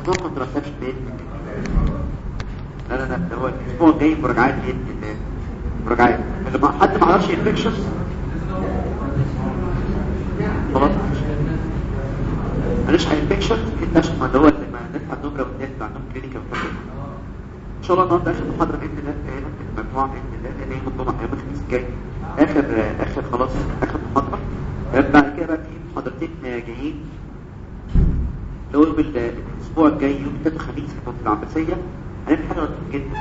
اسبوع كونتراسبشن باذن لا لا لا ده هو الاسبوع الجاي مراجعات باذن الله مراجعات اللي ما حد ما عرفش انفكشن خلاص معلش على انفكشن انت عشان ما اللي هو اللي ما الناس عندهم راوندات عندهم كلينيكال ان شاء الله النهارده اخر محاضره باذن الله هنا في المجموعه باذن الله لان يوم الجمعه يوم الخميس الجاي اخر اخر خلاص اخر محاضره بعد كده بقى في محاضرتين جايين اللي هو يوم الاسبوع الجاي يوم الثلاث الخميس في العباسيه هنعمل حاجه لطيفه جدا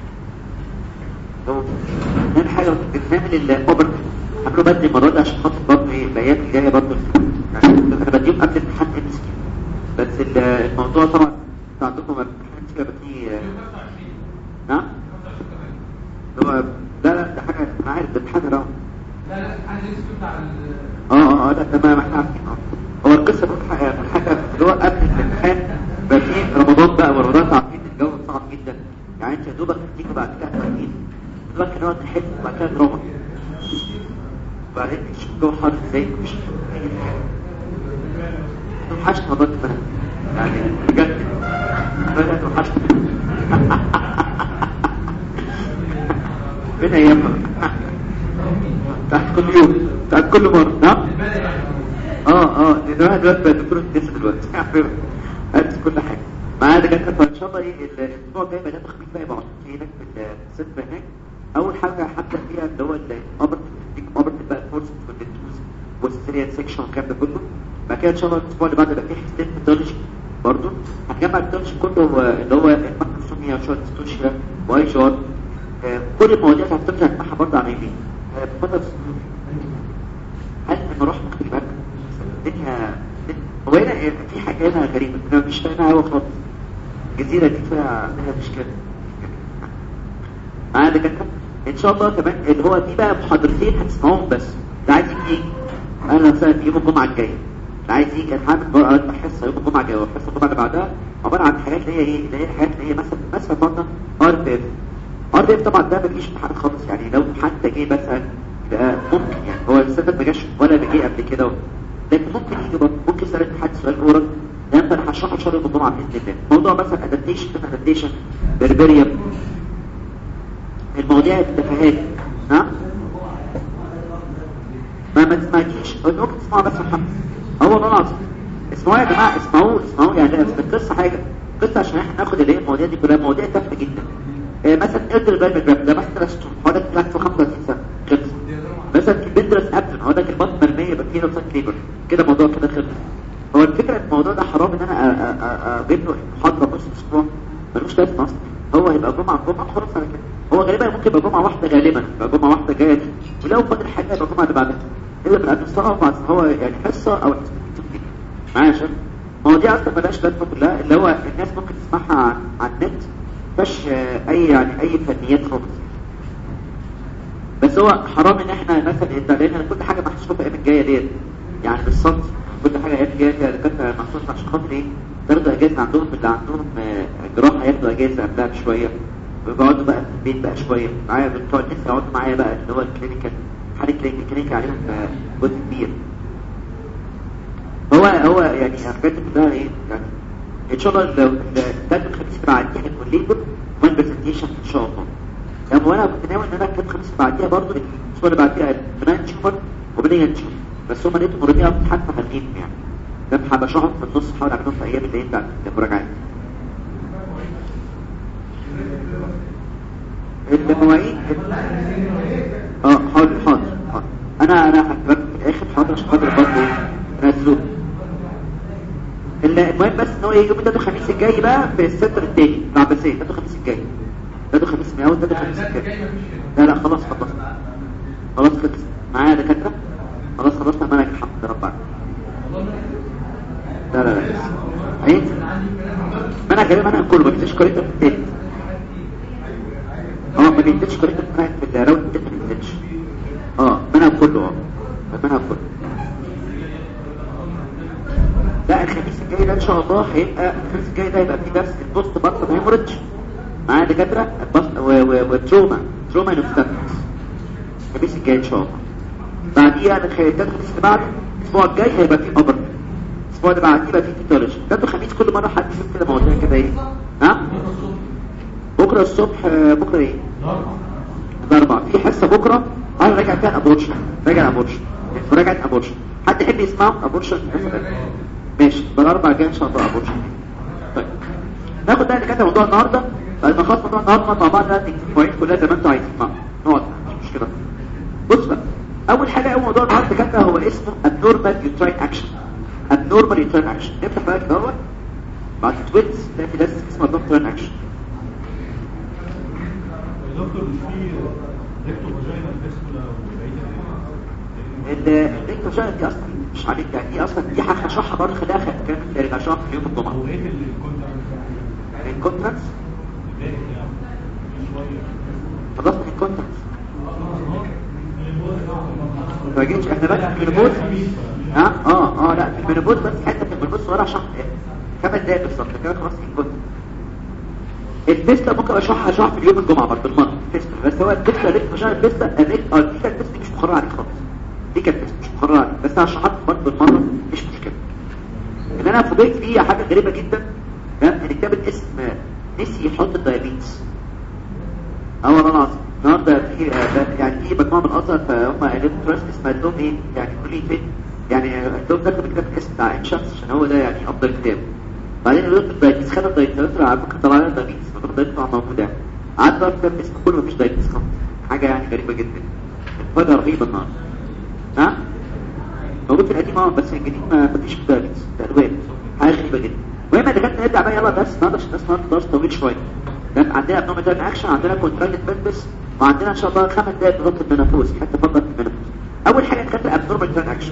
هنعمل حاجه لطيفه جدا نعمل الاوبر عملوا بدري المره دي عشان خاطر برضه ايه الايام الجايه برضه يعني انا بديهم قبل امتحان ام اس بس الموضوع طبعا انتوا عندكم امتحان كده بدي نعم هو لا لا ده حاجه انا عارف ده امتحان راوند لا لا الامتحان الاسود بتاع اه اه لا تمام احنا عارفين هو القصه حاجه حاجه اللي هو قبل الامتحان بقى في رمضان بقى ورمضان عارفين الجو صعب جدا يعني انت يا دوبك تيجي بعد كده تمارين دوبك نقعد نحل وبعد كده نروح وبعدين تشوف الجو حر ازاي مفيش اي حاجه توحشت رمضان كمان يعني بجد بدأت توحشت فين ايامها تحت كل يوم تحت كل مرة نعم اه اه لان واحد دلوقتي بقى دكتور الناس دلوقتي عارف كل حاجة معايا دكاترة فان شاء الله ايه الاسبوع الجاي بقى ناخد خميس بقى يبقى هناك في الست هناك اول حاجة هبدأ فيها اللي هو الابرت ابرت بقى الفورس والدنتوز والسيريان سيكشن والكلام ده كله بعد كده ان شاء الله الاسبوع اللي بعده بقى فيه حتتين ميثولوجي برضه هنجمع الميثولوجي كله اللي هو الماكروسوميا وشويه ستوشيا واي جار كل المواضيع اللي هتطلع هنجمعها برضه على يمين بفضل هل لما رحت مكتب البنك الدنيا هو هنا في حاجه هنا غريبه انا مش فاهمها قوي خالص الجزيره دي فيها فيها مشكله معايا دكاتره ان شاء الله كمان اللي هو دي بقى محاضرتين هتسمعوهم بس ده عايز يجي انا مثلا يوم الجمعه الجايه عايز يجي كان حامل بقى حصه يوم الجمعه الجايه والحصه الجمعه اللي بعدها عباره عن حاجات اللي هي ايه اللي هي الحاجات اللي هي مثلا مثلا برضه ار بي اف ار بي اف طبعا ده ما بيجيش امتحان خالص يعني لو حتى جه مثلا ده ممكن يعني هو السبب ما جاش ولا جه قبل كده لكن ممكن يجي برضه ممكن سالت حد سؤال اورال ده انت انا هشرحه ان شاء الله يوم الجمعه باذن الله موضوع مثلا ادابتيشن ادابتيشن بربريوم المواضيع التفاهات ها ما ما تسمعكيش ممكن تسمعوا بس محمد هو والله العظيم اسمعوا يا جماعه اسمعوا اسمعوا يعني القصه حاجه القصه عشان احنا ناخد اللي هي المواضيع دي كلها مواضيع تافهه جدا آه مثلا ادر بالمجرام ده مثلا هو ده طلعت في 35 سنه خلص مثلا البندرس ابتن هو ده البطن مرميه بكتيريا وسان كليبر كده موضوع كده خلص هو الفكره الموضوع ده حرام ان انا اجيب له محاضره نص اسبوع ملوش لازمه اصلا هو هيبقى جمعه جمعه خلاص على كده هو غالبا ممكن يبقى جمعه واحده غالبا يبقى جمعه واحده جايه دي ولو فاضل حاجه يبقى الجمعه اللي بعدها الا من قبل الصلاه هو يعني حصه او معايا يا شباب مواضيع اصلا مالهاش لازمه كلها اللي هو الناس ممكن تسمعها عن, عن النت مفيش اي يعني اي فنيات خالص بس هو حرام ان احنا مثلا لان كل حاجه محسوبه في الايام الجايه ديت يعني بالصمت كل حاجه الايام الجايه اللي كانت محسوبه عشان خاطر ايه ياخدوا اجازه عندهم اللي عندهم جراحه ياخدوا اجازه قبلها بشويه ويقعدوا بقى في البيت بقى شويه معايا بتوع الناس يقعدوا معايا بقى اللي هو الكلينيكال حاله الكلينيكال عليهم جزء كبير هو هو يعني حاجات كلها ايه يعني ان شاء الله لو الثلاث الخميس بعديها هيكون ليبر وان برزنتيشن ان شاء الله يعني وانا كنت ناوي ان انا الثلاث الخميس بعديها برضه الاسبوع اللي بعديها بناين شوبر وبنين شوبر بس هم لقيتهم اوريدي حتى هالغين يعني ده هبقى شهر في النص حاول اعملهم في ايام اللي هي بتاعت المراجعات المواعيد اه حاضر حاضر حاضر انا انا هكتب في الاخر حاضر عشان خاطر برضه نزلوه المهم بس ان هو يوم الثلاث الخميس الجاي بقى في السنتر الثاني العباسيه الثلاث الخميس الجاي الثلاث الخميس من اول الثلاث الخميس الجاي لا لا خلاص خلاص خلاص خلص معايا دكاتره خلاص خلصنا منهج الحمد لله رب العالمين لا لا لا عين منهج غالبا منهج كله ما بيديش كوريكتور في الثالث اه ما بيديش كوريكتور في الراوند الثالث ما بيديش اه منهج كله اه المنهج كله لا الخميس الجاي ده ان شاء الله هيبقى الخميس الجاي ده هيبقى فيه درس البوست بارتم هيموريدج معايا دكاتره وتروما تروما انوستاتكس الخميس الجاي ان شاء الله بعديها الخميس اللي بعده الاسبوع الجاي هيبقى فيه ابر الاسبوع اللي بعديه بقى في فيتولوجي ده الخميس كل مره حد يشوف كده مواضيع كده ايه ها بكره الصبح آه، بكره ايه الاربعاء في حصه بكره انا راجع فيها ابورشن راجع ابورشن مراجعه ابورشن حد يحب يسمعه ابورشن ماشي بالاربع جاي ان شاء الله ابورشن طيب ناخد بقى اللي كان موضوع النهارده بعد ما خلص موضوع النهارده مع بعض نكتب فوائد كلها زي ما انتوا عايزين معانا نقعد مش مشكله بص بقى اول حاجه اول موضوع النهارده كان هو اسمه abnormal uterine action abnormal uterine action نفتح بقى دوت بعد تويتس تلاقي في درس اسمه abnormal uterine action دكتور مش في دكتور فاجينا فيستولا وبقيه الدكتور دي اصلا مش عليك يعني دي اصلا دي حاجه هشرحها برضه خليها خ- كام تاني هشرحها في يوم الجمعه هو ايه اللي كنت الكونتراكتس باقي يعني شويه خلصنا من الكونتراكتس ما جيتش احنا بقى في المينوبوز ها اه اه لا في المينوبوز بس حته في المينوبوز صغيره عشان خمس دقايق بالظبط كده خلاص الكونتراكت الفيستا ممكن اشرحها اشرح في اليوم الجمعه برضه المره الفيستا بس هو الفيستا ليك عشان الفيستا الريك اه دي كانت الفيستا مش مقرره عليك خالص دي كانت الفيستا مش مقرره عليك بس انا شرحتها برضه المره مش مشكله ان انا فوجئت فيه حاجه غريبه جدا تمام ان كتاب الاسم نسي يحط الدايابيتس اه والله العظيم النهارده في آه، يعني في مجموعه من الازهر فهم قالوا تراست اسمها لهم ايه يعني كليه فين يعني قلت لهم كتاب الاسم بتاع عين شمس عشان هو ده يعني افضل كتاب بعدين قالوا لهم الدايابيتس خدوا الدايابيتس على فكره طلع لنا الدايابيتس مكتوب الدايابيتس طبعا موجود يعني قعدت بقى كتاب اسمه كله مفيش دايابيتس خالص حاجه يعني غريبه جدا فجاه رهيبه النهارده ها موجود في القديم اه بس الجديد ما مفيش دايابيتس ده الوان حاجه غريبه جدا المهم اللي كانت نرجع بقى يلا درس النهارده عشان درس النهارده درس طويل شويه تمام عندنا ابنوميتال اكشن عندنا كونتراكت بلبس وعندنا ان شاء الله خمس دقايق بالظبط المينوبوز حتى فقط المينوبوز اول حاجه كانت الابنورمال تران اكشن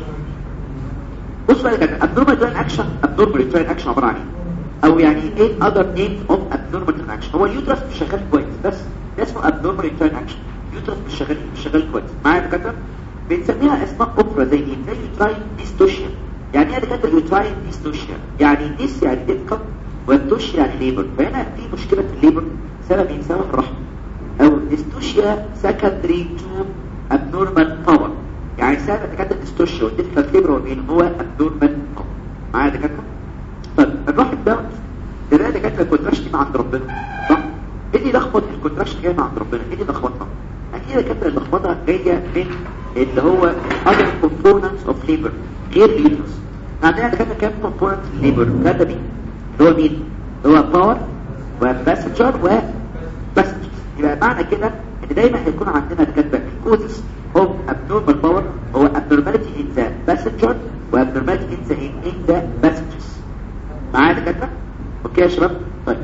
بص بقى كده ابنورمال تران اكشن ابنورمال تران اكشن عباره عن ايه او يعني ايه اذر نيمز اوف ابنورمال تران اكشن هو اليوترس مش شغال كويس بس ده اسمه ابنورمال تران اكشن اليوترس مش شغال مش شغال كويس معايا يا دكاتره بنسميها اسماء اخرى زي ايه زي يوتراين ديستوشيا يعني ايه يا دكاتره يوتراين ديستوشيا يعني ديس يعني ديسكم والدوش يعني ليبر فهنا في مشكله في الليبر سبب من سبب الرحم او ديستوشيا سكندري تو ابنورمال باور يعني سبب دكاتره الديستوشيا والديفكال ليبر هو مين هو ابنورمال باور معايا يا دكاتره طيب الرحم ده ده دكاتره الكونتراكشن من عند ربنا صح ايه اللي لخبط الكونتراكشن جاي من عند ربنا ايه اللي لخبطها اكيد دكاتره اللخبطه جايه من اللي هو other components of labor غير اليوترس عندنا دكاتره كام component labor ثلاثه مين اللي هو مين اللي هو باور وباسنجر وباسنجر يبقى معنى كده ان دايما هيكون عندنا دكاتره causes of abnormal power هو abnormality in the passenger و abnormality in the in the passengers معايا دكاتره اوكي يا شباب طيب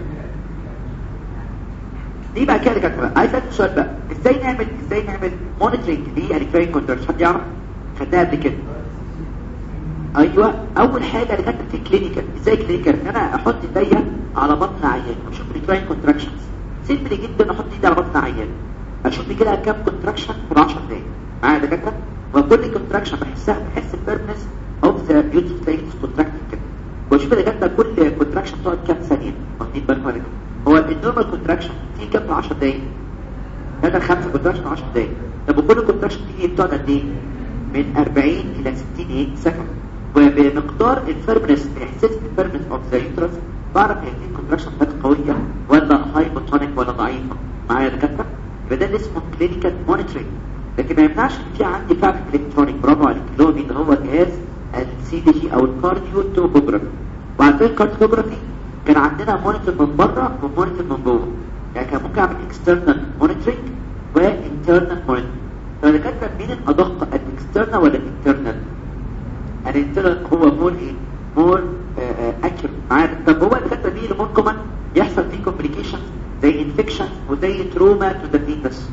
دي بقى كده دكاتره عايز اسال سؤال بقى ازاي نعمل ازاي نعمل مونيتورنج للكترين كونتراكشن حد يعرف خدناها قبل كده ايوه اول حاجه اللي كانت في كلينيكال ازاي كلينيكال ان انا احط ايديا على بطن عيان اشوف الكترين كونتراكشنز سيمبلي جدا احط ايدي على بطن عيان اشوف لي كده كام كونتراكشن في 10 دقايق معايا يا دكاتره وكل كونتراكشن بحسها بحس الفيرنس اوف ذا يوتيلايز كونتراكتنج كده واشوف يا دكاتره كل كونتراكشن بتقعد كام ثانيه واخدين بالكم يا دكاتره هو النورمال كونتراكشن في كام في 10 دقايق هذا خمسة كونتراكشن 10 دقايق طب وكل كونتراكشن تيجي بتقعد قد ايه من 40 الى 60 ايه سكند وبمقدار الفيرمنس احساس الفيرمنس اوف ذا يوترس بعرف هي دي الكونتراكشن بتاعت قويه ولا هايبوتونيك ولا ضعيفه معايا يا دكاتره يبقى ده اللي اسمه كلينيكال مونيتورنج لكن ما يمنعش ان في عندي فاكت الكترونيك برافو عليك اللي هو مين اللي هو جهاز السي دي جي او الكارديو توموجرافي وعلى فكره الكارديوجرافي كان عندنا مونيتور من بره ومونيتور من جوه يعني كان ممكن اعمل اكسترنال مونيتورنج وانترنال مونيتورنج فانا كاتب مين الادق الاكسترنال ولا الانترنال الانترنال هو مور ايه مور اكيوريت معايا طب هو الكاتب دي اللي ممكن يحصل فيه كومبليكيشن زي انفكشن وزي تروما تو ذا فيتس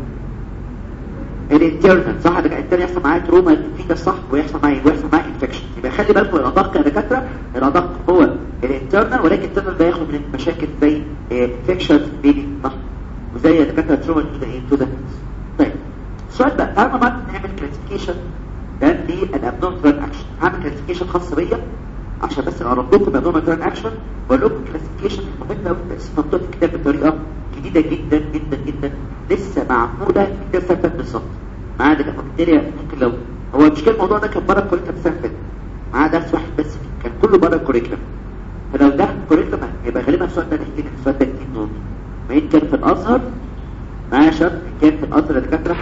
الانترنال صح ده الانترنال يحصل معاه تروما فيتس صح ويحصل معاه ويحصل معاه انفكشن يبقى خلي بالكم الادق يا دكاتره الادق هو الانترنال ولكن الانترنال ده ياخد من مشاكل زي انفكشن بيبي صح وزي دكاتره تروما تو ذا تو ذا طيب السؤال بقى تعالوا بقى نعمل كلاسيفيكيشن ده للابنورمال اكشن هعمل كلاسيفيكيشن خاص بيا عشان بس اقرب لكم الابنورمال اكشن واقول لكم كلاسيفيكيشن مهم قوي تقسيم منطقه الكتاب بطريقه جديده جدا جدا جدا لسه معموله في الكتاب فات بالظبط معايا ده بكتيريا ممكن لو هو المشكله الموضوع ده كان بره كل كام سنه فاتت معاه درس واحد بس فيه كان كله بره الكوريكلم فلو ده الكوريكلم هيبقى غالبا السؤال ده هيجي السؤال ده كتير نوم ما إن كان في الازهر معايا شرط كان في الازهر دكاتره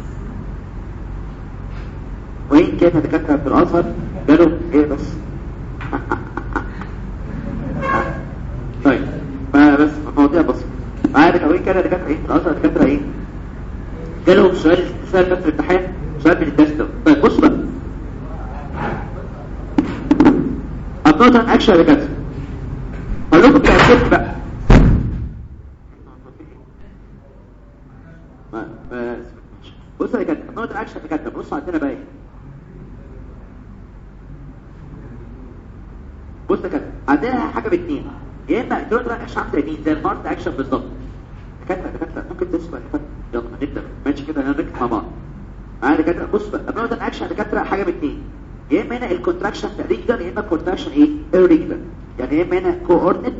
وإن كان دكاتره في الازهر قالوا ايه بس طيب ما بس مواضيع بسيطه معايا وإن كان دكاتره ايه في الازهر دكاتره ايه جالهم سؤال سؤال بس في الامتحان سؤال من الدرس ده طيب بص بقى النقطة اكشن يا دكاتره اقول لكم تأكد بقى ما- ما- بص يا دكاتره النقطة الاكشن يا دكاتره بص عندنا بقى ايه بص يا دكاتره عندنا حاجة باثنين يا اما النقطة الاكشن عامله مين زي المارت اكشن بالظبط دكاتره دكاتره ممكن تسمع دكاتره يلا نبدا ماشي كده هنركز مع بعض معايا دكاتره بص بقى النقطه الاكشن دكاتره حاجه من اتنين يا اما هنا الكونتراكشن ريجولار يا اما كونتراكشن ايه irregular يعني يا اما هنا كوردينيت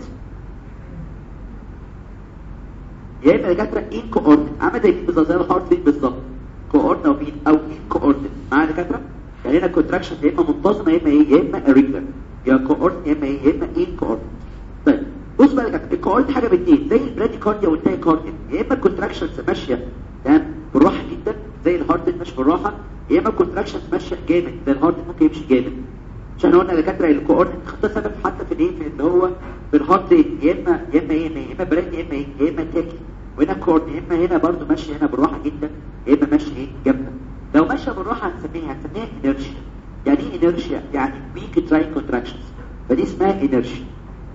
يا اما دكاتره ان كوردينيت عامل زي مين بالظبط زي الهارت ريت بالظبط كوردينيت او مين او ان كوردينيت معايا دكاتره يعني هنا كونتراكشن يا اما منتظمه يا اما ايه يا اما irregular يا كوردينيت يا اما ايه يا اما ان كوردينيت طيب بص بقى كده الكوردينيت حاجه باثنين زي البرادي كارديا والتاي كارديا يا اما الكونتراكشنز ماشيه تمام بالراحه جدا زي الهارت ريت ماشي بالراحه يا اما الكونتراكشنز ماشيه جامد زي الهارت ريت ممكن يمشي جامد عشان احنا قلنا يا دكاتره الكوردينيت خطه سبب حتى في الايه في اللي هو في الهارت ريت يا اما يا اما ايه يا اما برادي يا اما ايه يا اما تاكي وهنا كورد يا اما هنا برضو ماشي هنا بالراحه جدا يا اما ماشي ايه جامده لو ماشيه بالراحه هنسميها هنسميها انرشيا يعني ايه انرشيا يعني ويك تراي كونتراكشنز فدي اسمها انرشيا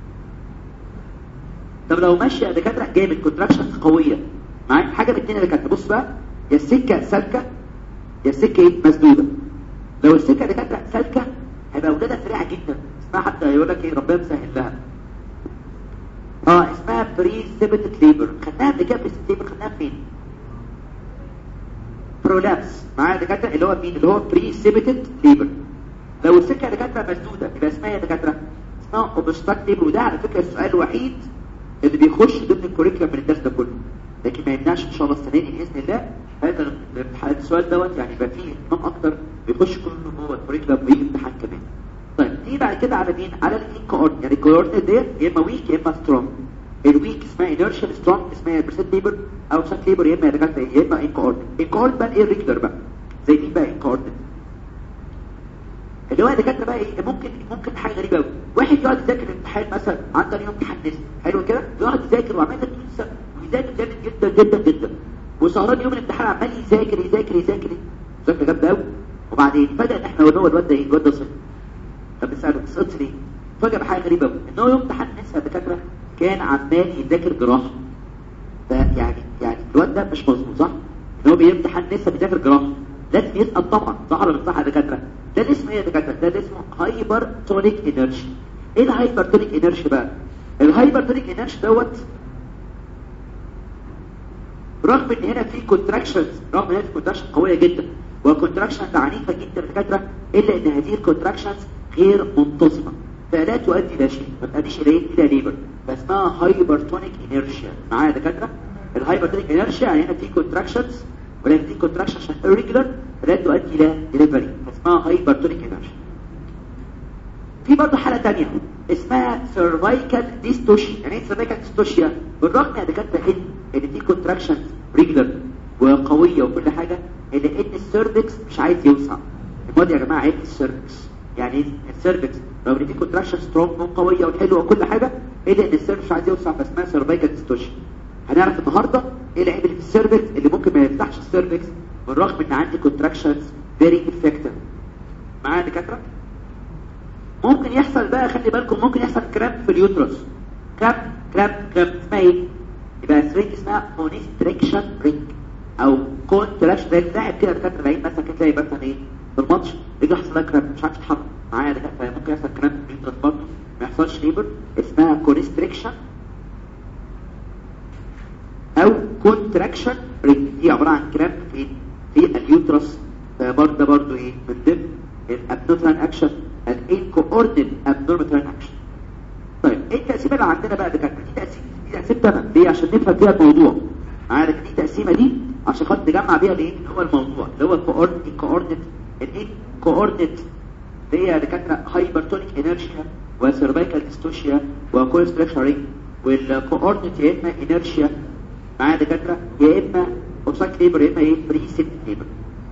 طب لو ماشيه يا دكاتره جامد كونتراكشنز قويه معاك حاجه من اتنين يا دكاتره بص بقى يا السكه سالكه يا السكه ايه مسدوده لو السكه يا دكاتره سالكه هيبقى اولادها سريعه جدا اسمها حتى يقول لك ايه ربنا مسهل لها اه اسمها بري سيبتد ليبر خدناها قبل كده بري ليبر خدناها فين برولابس معايا يا دكاتره اللي هو مين اللي هو بري سيبتد ليبر لو السكه يا دكاتره مسدوده يبقى اسمها يا دكاتره اسمها اوبستراكتيف وده على فكره السؤال الوحيد اللي بيخش ضمن الكوريكولم من الدرس ده كله لكن ما يمنعش ان شاء الله السنه دي باذن الله هذا الامتحان السؤال دوت يعني يبقى فيه اهتمام اكتر بيخش كله جوه الكوريكولم ويجي امتحان كمان طيب دي بعد كده على مين على الانكورد يعني الكوردينيت ديت يا اما ويك يا اما سترونج الويك اسمها انيرشال سترونج اسمها بريسيت ليبر او سات ليبر يا اما يا دكاتره يا اما انكورد انكورد بقى ايه ريجولر بقى زي مين بقى انكورد اللي هو يا دكاتره بقى ايه ممكن ممكن حاجه غريبه قوي واحد يقعد يذاكر الامتحان مثلا عنده يوم امتحان نسبي حلو كده يقعد يذاكر وعمال يذاكر طول السنه ويذاكر جامد جدا جدا جدا وسهران يوم الامتحان عمال يذاكر يذاكر يذاكر مذاكره جامده قوي وبعدين فجاه ان احنا قلنا هو الواد ده ايه الواد ده صفر طب نساله سقطت ليه فجاه بحاجه غريبه قوي ان هو يوم امتحان نسبي يا دكاتره كان عمال يذاكر جراحه ده يعني يعني الواد ده مش مظبوط صح ان هو بيمتحن لسه بيذاكر جراحه لازم يسقط طبعا صح ولا مش صح يا دكاتره ده اللي اسمه ايه يا دكاتره ده اللي اسمه هايبر تونيك انرجي ايه الهايبر تونيك انرجي بقى الهايبر تونيك انرجي دوت رغم ان هنا في كونتراكشنز رغم ان هنا في كونتراكشن قويه جدا وكونتراكشنز عنيفه جدا يا دكاتره الا ان هذه الكونتراكشنز غير منتظمه فلا تؤدي الى شيء ما تؤديش الى الى ليبر فاسمها هايبر تونيك انرجيا معايا يا دكاتره الهايبر تونيك انرجيا يعني هنا في كونتراكشنز ولكن دي كونتراكشن عشان irregular فلا تؤدي الى ديليفري فاسمها هايبر تونيك انرجيا في برضه حالة تانية اسمها سيرفايكال ديستوشيا يعني ايه سيرفايكال ديستوشيا بالرغم يا دكاتره ان ان في كونتراكشن ريجولار وقوية وكل حاجة الا ان السيرفكس مش عايز يوسع الماضي يا جماعة عيب السيرفكس يعني ايه السيرفكس لو ان في كونتراكشن سترونج وقوية وحلوة وكل حاجة الا ان السيرفكس مش عايز يوسع فاسمها سيرفايكال ديستوشيا هنعرف النهاردة ايه العيب اللي في السيرفكس اللي ممكن ما يفتحش السيرفكس بالرغم ان عندي كونتراكشنز فيري افكتيف معايا يا دكاتره ممكن يحصل بقى خلي بالكم ممكن يحصل كرامب في اليوترس كرامب كرامب كرامب اسمها ايه يبقى رينج اسمها كونستريكشن رينج او كونتراكشن رينج لاعب كده دكاتره بعيد مثلا كده تلاقي مثلا ايه في الماتش يجي يحصل لها كرامب مش عارف تتحرك معايا دكاتره ممكن يحصل كرامب في اليوترس برضه ما يحصلش ليبر اسمها كونستريكشن او كونتراكشن رينج دي عباره عن كرامب في في اليوترس برضه ده برضه ايه من ضمن الابنوتران اكشن الانكوردن ابنورمال اكشن طيب ايه التقسيمه اللي عندنا بقى دكاتره دي تقسيم دي تقسيم تمام ليه عشان نفهم فيها الموضوع عارف دي التقسيمه دي عشان خاطر نجمع بيها الايه اللي هو الموضوع اللي هو الكوردن الكوردن الايه كوردن اللي هي دكاتره هايبرتونيك انرشيا وسيرفيكال ديستوشيا وكونستراكشن والكوردينيت يا اما انرشيا معايا دكاتره يا اما اوبسايك ليبر يا اما ايه بريسيت ليبر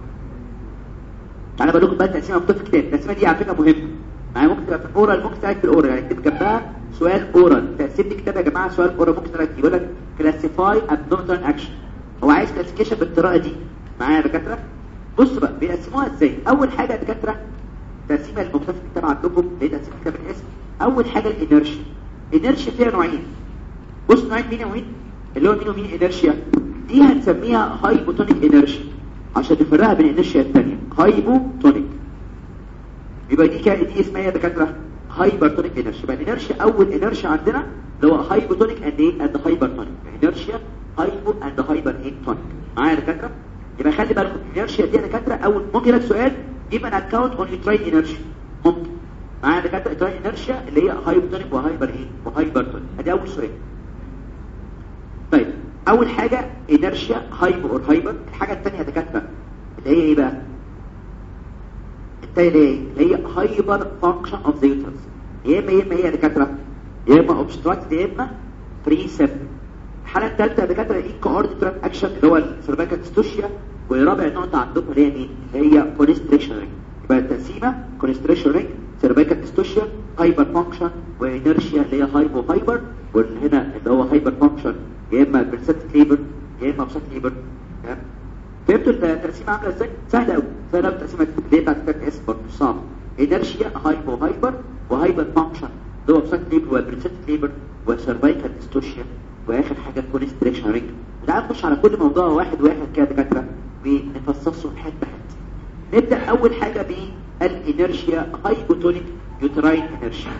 انا بقول لكم بقى التقسيمه مكتوبه في الكتاب التقسيمه دي على فكره مهمه معايا ممكن تبقى في الاورال ممكن تلاقي في الاورال يعني اكتب جنبها سؤال اورال تقسيم الكتاب يا جماعه سؤال اورال ممكن تلاقي يقول لك كلاسيفاي ابنورمال اكشن هو عايز كلاسيفيكيشن بالطريقه دي معايا يا دكاتره بصوا بقى بيقسموها ازاي اول حاجه يا دكاتره تقسيمه المكتوب في الكتاب عندكم اللي هي تقسيم الكتاب الاسم اول حاجه الانرشيا انرشيا فيها نوعين بص نوعين مين ومين اللي هو مين ومين انرشيا دي هنسميها هايبوتونيك انرشيا عشان نفرقها بين الانرشيا الثانيه هايبوتونيك يبقى دي كده دي اسمها يا دكاتره هايبرتونيك انرشيا يبقى الانرشيا اول انرشيا عندنا اللي هو هايبوتونيك اند ايه اند هايبرتونيك انرشيا هايبو اند هايبر ايه تونيك معايا يا دكاتره يبقى خلي بالكم الانرشيا دي يا دكاتره اول ممكن لك سؤال جيب ان اكونت اون تراين انرشيا ممكن معايا يا دكاتره تراين انرشيا اللي هي هايبوتونيك وهايبر ايه وهايبرتونيك ادي اول سؤال طيب اول حاجه انرشيا هايبو اور هايبر الحاجه الثانيه يا دكاتره اللي هي ايه بقى الثانيه اللي هي هايبر فانكشن اوف ذا يوترس يا اما يا اما هي يا دكاتره يا اما اوبستراكت يا اما فري سيب الحاله الثالثه يا دكاتره ايه كوردينيت اكشن اللي هو السيرفيكال ديستوشيا ورابع نقطه عندكم اللي هي مين اللي هي كونستريكشن رينج يبقى التقسيمه كونستريكشن رينج سيرفيكال ديستوشيا هايبر فانكشن وانرشيا اللي هي هايبو هايبر وهنا اللي هو هايبر فانكشن يا اما برسبت ليبر يا اما اوبسات ليبر تمام فهمتوا التقسيمه عامله ازاي سهله قوي سهله قوي التقسيمه دي بتاعت الكتاب اس برضه صعب انرشيا هايبو هايبر وهايبر فانكشن اللي هو اوبسات ليبر وبرسبت ليبر وسيرفيكال ديستوشيا واخر حاجه كونستريكشن رينج تعال نخش على كل موضوع واحد واحد كده دكاتره ونفصصه حته حته نبدا اول حاجه بالانرشيا هايبوتونيك يوتراين انرشيا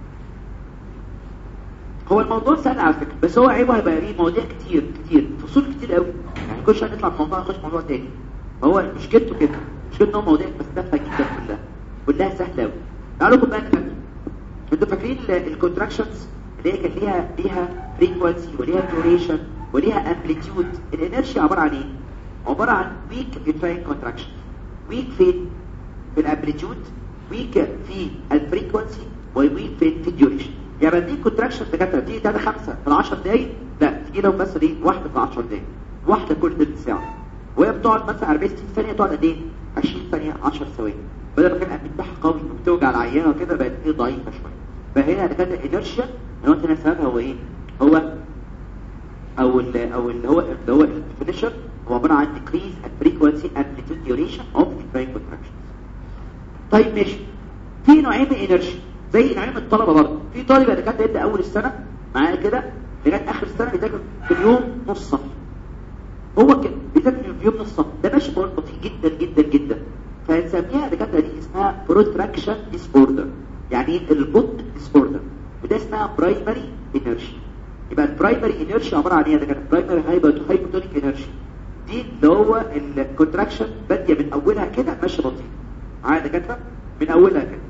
هو الموضوع سهل على فكره بس هو عيبه هيبقى ليه مواضيع كتير كتير فصول كتير قوي يعني كل شويه نطلع في موضوع نخش موضوع تاني فهو مشكلته كده مشكلته ان هو مواضيع مستفى جدا كلها كلها سهله قوي تعالوا لكم بقى نكمل انتوا فاكرين الكونتراكشنز اللي هي كان ليها ليها فريكوانسي وليها ديوريشن وليها امبليتيود الانرشيا عباره عن ايه عباره عن ويك يوتراين كونتراكشن ويك فين في الامبليتيود ويك في الفريكوانسي وويك فين في الديوريشن يعني بدي كونتراكشن دكاتره تيجي 3 5 في ال 10 دقايق لا تيجي لو مثلا ايه واحده في 10 دقايق واحده كل ثلث ساعه وهي بتقعد مثلا 40 60 ثانيه تقعد قد ايه 20 ثانيه 10 ثواني بدل ما كان الامبليتيود بتاعها قوي وبتوجع العيانه وكده بقت ايه ضعيفه شويه فهنا دكاتره انرشيا انا قلت لنا سببها هو ايه هو او ال او اللي هو اللي هو الديفينيشن هو عباره عن decrease and frequency amplitude duration of the contractions طيب ماشي في نوعين من الانرشيا زي نوعين من الطلبه برضه في طالب اللي كان يبدا اول السنه معايا كده لغايه اخر السنه بيذاكر في اليوم نص صف هو كده بيذاكر في اليوم نص صف ده ماشي برضه بطيء جدا جدا جدا فهنسميها الدكاتره دي اسمها بروتراكشن ديسوردر يعني ايه البطء ديسوردر وده اسمها برايمري انرشيا يبقى البرايمري انرشيا عباره عن ايه ده كان برايمري هايبوتونيك انرشيا دي اللي هو الكونتراكشن باديه من اولها كده ماشيه بطيء معايا دكاتره من اولها كده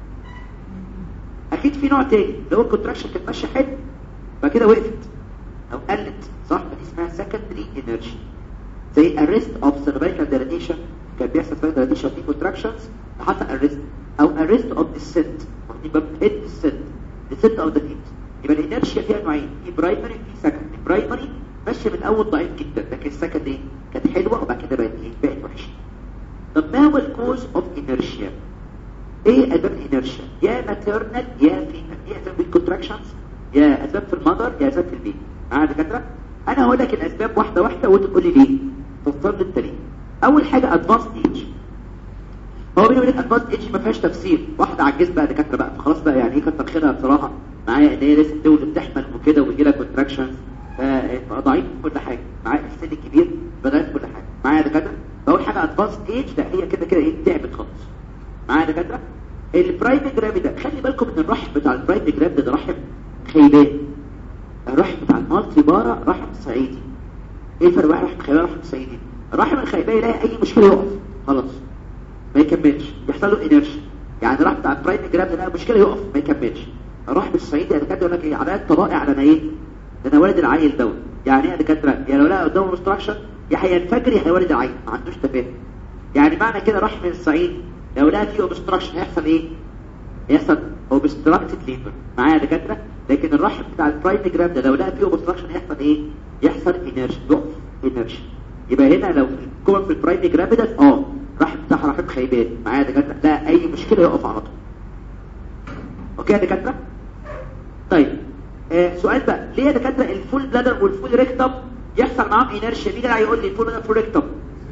اكيد في نوع تاني اللي هو الكونتراكشن كانت ماشيه حلو بعد كده وقفت او قلت صح دي اسمها سكندري انرشيا زي arrest of cervical dilatation كان بيحصل cervical dilatation في contractions حتى arrest او arrest of descent واخدين بالكم head descent descent of the feet يبقى الانرشيا فيها نوعين في برايمري في سكندري برايمري ماشيه من الاول ضعيف جدا لكن السكندري كانت حلوه وبعد كده بقت ايه بقت وحشه طب ما هو الكوز اوف انرشيا ايه اسباب الانرشيا يا ماتيرنال يا فيتال يا اسباب الكونتراكشنز يا اسباب في المذر يا اسباب في البيت معايا دكاتره انا هقول لك الاسباب واحده واحده وانت تقول لي ليه تفصل لي التاريخ اول حاجه ادفانس ايج هو بيني وبينك ادفانس ايج ما فيهاش تفسير واحده عجز بقى دكاتره بقى فخلاص بقى يعني ايه كتر خيرها بصراحه معايا ان هي لسه الدول بتحمل وكده ويجي لها كونتراكشنز ضعيف في كل حاجه معايا السن الكبير بدات في كل حاجه معايا دكاتره اول حاجه ادفانس ايج لا هي كده كده ايه تعبت خالص معايا دكاتره البرايم جرام ده خلي بالكم ان الرحم بتاع البرايم جرام ده, ده رحم خيبان الرحم بتاع المالتي بارا رحم صعيدي ايه الفرق بين رحم خيبان ورحم صعيدي الرحم الخيبان يلاقي اي مشكله يقف خلاص ما يكملش يحصل له انرشيا يعني الرحم بتاع البرايم جرام ده يلاقي مشكله يقف ما يكملش الرحم الصعيدي انا كاتب لك ايه علامات طبائع على انا ايه ده انا والد العيل دوت يعني ايه يا دكاتره يعني لو لقى قدامه ريستراكشن يا هينفجر يا هيولد العيل ما عندوش تفاهم يعني معنى كده رحم الصعيد لو لقى فيه اوبستراكشن هيحصل ايه هيحصل اوبستراكتد ليبر معايا يا دكاتره لكن الرحم بتاع البرايم جرام ده لو لقى فيه اوبستراكشن هيحصل ايه يحصل انرجي يقف انرجي يبقى هنا لو الكور في البرايم جرام ده اه الرحم بتاعها رحم خيبان معايا يا دكاتره لا اي مشكله يقف على طول اوكي يا دكاتره طيب آه سؤال بقى ليه يا دكاتره الفول بلادر والفول ريكتم يحصل معاهم انرشيا مين اللي هيقول لي الفول بلادر والفول ريكتم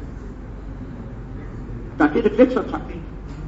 تعرفين ريفلكس ولا مش عارفين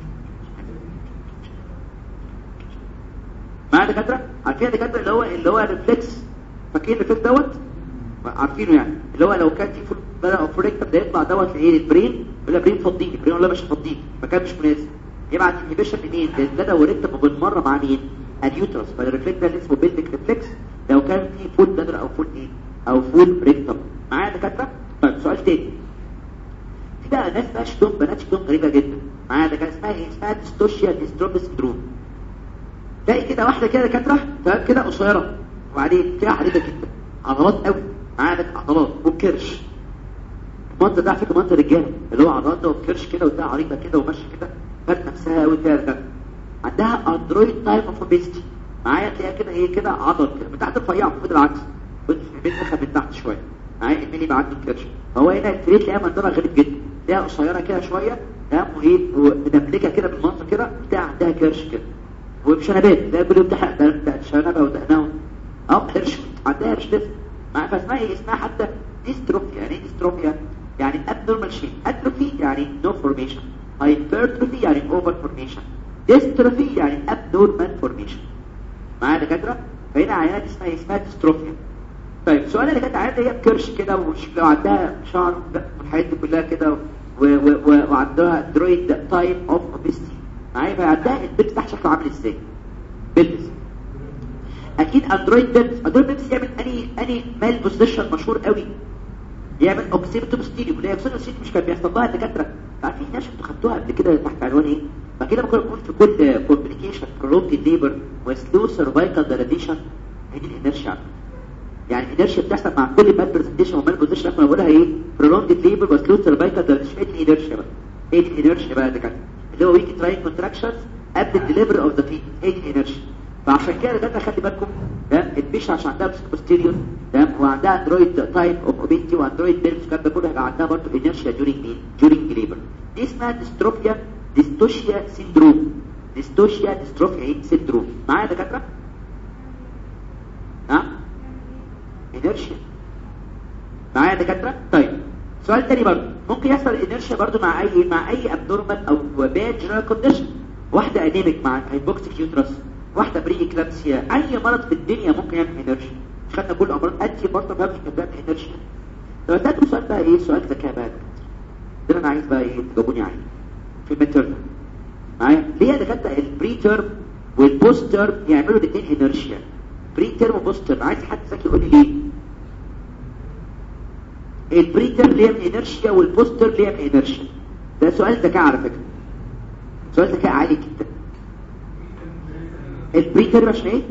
معايا يا دكاتره عارفين يا دكاتره اللي هو اللي هو ريفلكس فاكرين الريفلكس دوت عارفينه يعني اللي هو لو كان في فول بلادر او فول ريكتم ده يطلع دوت لايه البرين ولا برين فضيني برين ولا مش فضيني مكان مش مناسب يبعت انهبيشن منين للبلادر والريكتم وبالمره مع مين اليوترس فالريفلكس ده اللي اسمه بيلدك ريفلكس لو كان في فول بلادر او فول ايه او فول ريكتم معايا يا دكاتره طيب سؤال تاني في بقى ناس بقى شتون بنات شتون غريبه جدا معايا ده كان اسمها ايه اسمها ديستوشيا ديستروب سندروم تلاقي كده واحده كده دكاتره تمام كده قصيره وبعدين فيها عريضه جدا عضلات قوي معايا ده عضلات وكرش المنظر ده على فكره منظر رجاله اللي هو عضلات ده وكرش كده وده عريضه كده وماشيه كده فات نفسها قوي كده دكاتره عندها اندرويد تايب اوف اوبيستي معايا تلاقيها كده ايه كده عضل كده من تحت رفيعه المفروض العكس بتنخى من تحت شويه معايا الميلي معدي الكرش فهو هنا الفريق تلاقيها منظرها غريب جدا تلاقيها قصيره كده شويه تمام وايه ومدبلكه كده بالمنظر كده تلاقي عندها كرش كده وبشنبات تلاقي كل يوم تحرق ده شنبه ودقنها اه كرش عندها كرش لسه معايا فاسمها ايه اسمها حتى ديستروفيا يعني ايه ديستروفيا يعني ابنورمال شيب اتروفي يعني نو فورميشن هايبرتروفي يعني اوفر فورميشن ديستروفي يعني abnormal فورميشن معايا دكاتره فهنا عيانات اسمها اسمها ديستروفيا طيب السؤال اللي كانت عيانات هي بكرش كده ولو عندها شعر والحاجات دي كلها كده وعندها درويد تايب اوف اوبستي معايا فعندها البيبس ده شكله عامل ازاي بيبس اكيد اندرويد بيبس اندرويد بيبس يعمل اني اني مال بوزيشن مشهور قوي يعمل اوكسيبتو بوستيريو اللي هي اوكسيبتو مش كان بيحصل لها الدكاتره عارفين ناس انتوا خدتوها قبل كده تحت عنوان ايه فكده ممكن يكون في كل كومبليكيشن برولونج ليبر وسلو سيرفايكال ديلاتيشن هي دي الانرشيا يعني الانرشيا بتحصل مع كل مال برزنتيشن ومال بوزيشن احنا بنقولها ايه برولونج ليبر وسلو سيرفايكال ديلاتيشن هي دي الانرشيا بقى هي دي الانرشيا بقى يا دكاتره اللي هو ويكي تراين كونتراكشنز قبل الدليفري اوف ذا فيت هي دي الانرشيا فعشان كده ده خلي بالكم تمام البيش عشان عندها بوستيريور تمام وعندها اندرويد تايب اوف اوبيتي واندرويد بيرفس الكلام ده كله هيبقى عندها برضه انرشيا دورينج مين دورينج ليبر دي اسمها ديستروفيا ديستوشيا سيندروم ديستوشيا ديستروفيا ايه سيندروم معايا يا دكاتره ها انرشيا معايا يا دكاتره طيب سؤال تاني برضه ممكن يحصل انرشيا برضه مع اي مع اي ابنورمال او باد جنرال كونديشن واحده انيميك مع هايبوكسيك يوترس واحده بري اكلامسيا اي مرض في الدنيا ممكن يعمل انرشيا مش خدنا كل امراض انتي بارتم هابش كانت بتعمل انرشيا طب اسالكم سؤال بقى ايه سؤال ذكاء بقى ده انا عايز بقى ايه تجاوبوني عليه في الميد معايا ليه ده كده البري تيرم والبوست تيرم يعملوا الاثنين انرشيا بري تيرم وبوست تيرم عايز حد ذكي يقول لي ليه البري تيرم ليه من انرشيا والبوست تيرم ليه من انرشيا ده سؤال ذكاء على فكره سؤال ذكاء عالي جدا البري تيرم عشان ايه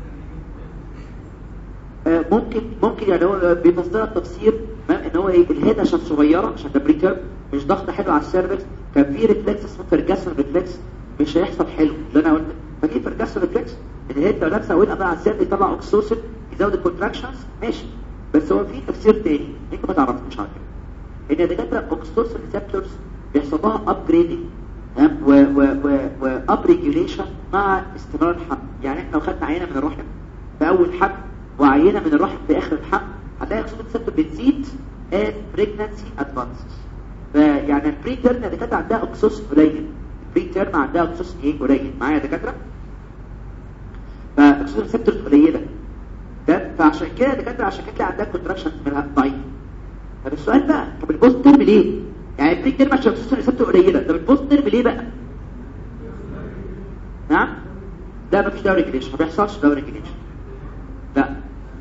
آه ممكن ممكن يعني هو بيفسرها التفسير ان هو ايه الهيد عشان صغيره عشان ده بري تيرم مش ضغط حلو على السيرفكس كان في ريفلكس اسمه فيرجاسون ريفلكس مش هيحصل حلو اللي انا قلت فاكر فيرجاسون ريفلكس الهيد لو لابسه وين بقى على السيرفكس يطلع اوكسوسين يزود الكونتراكشنز ماشي بس هو في تفسير تاني انت ما تعرفوش على كده ان الدكاتره اوكسوسين ريسبتورز بيحصل لها ابجريدنج تمام و و و واب ريجوليشن مع استمرار الحمل يعني احنا لو خدنا عينه من الرحم في اول حمل وعينه من الرحم في اخر الحمل هتلاقي اوكسوسين ريسبتور بتزيد as pregnancy advances فيعني البري تيرم يا دكاتره عندها اوكسوس قليل البري تيرم عندها اوكسوس ايه قليل معايا يا دكاتره فاكسوس ريسبتورز قليله ده فعشان كده يا دكاتره عشان كده عندها كونتراكشن منها ضعيف طب السؤال بقى طب البوست تيرم ليه يعني البري تيرم عشان اوكسوس ريسبتور قليله طب البوست تيرم ليه بقى نعم لا مفيش دوري ريجليشن ما بيحصلش دوري ريجليشن لا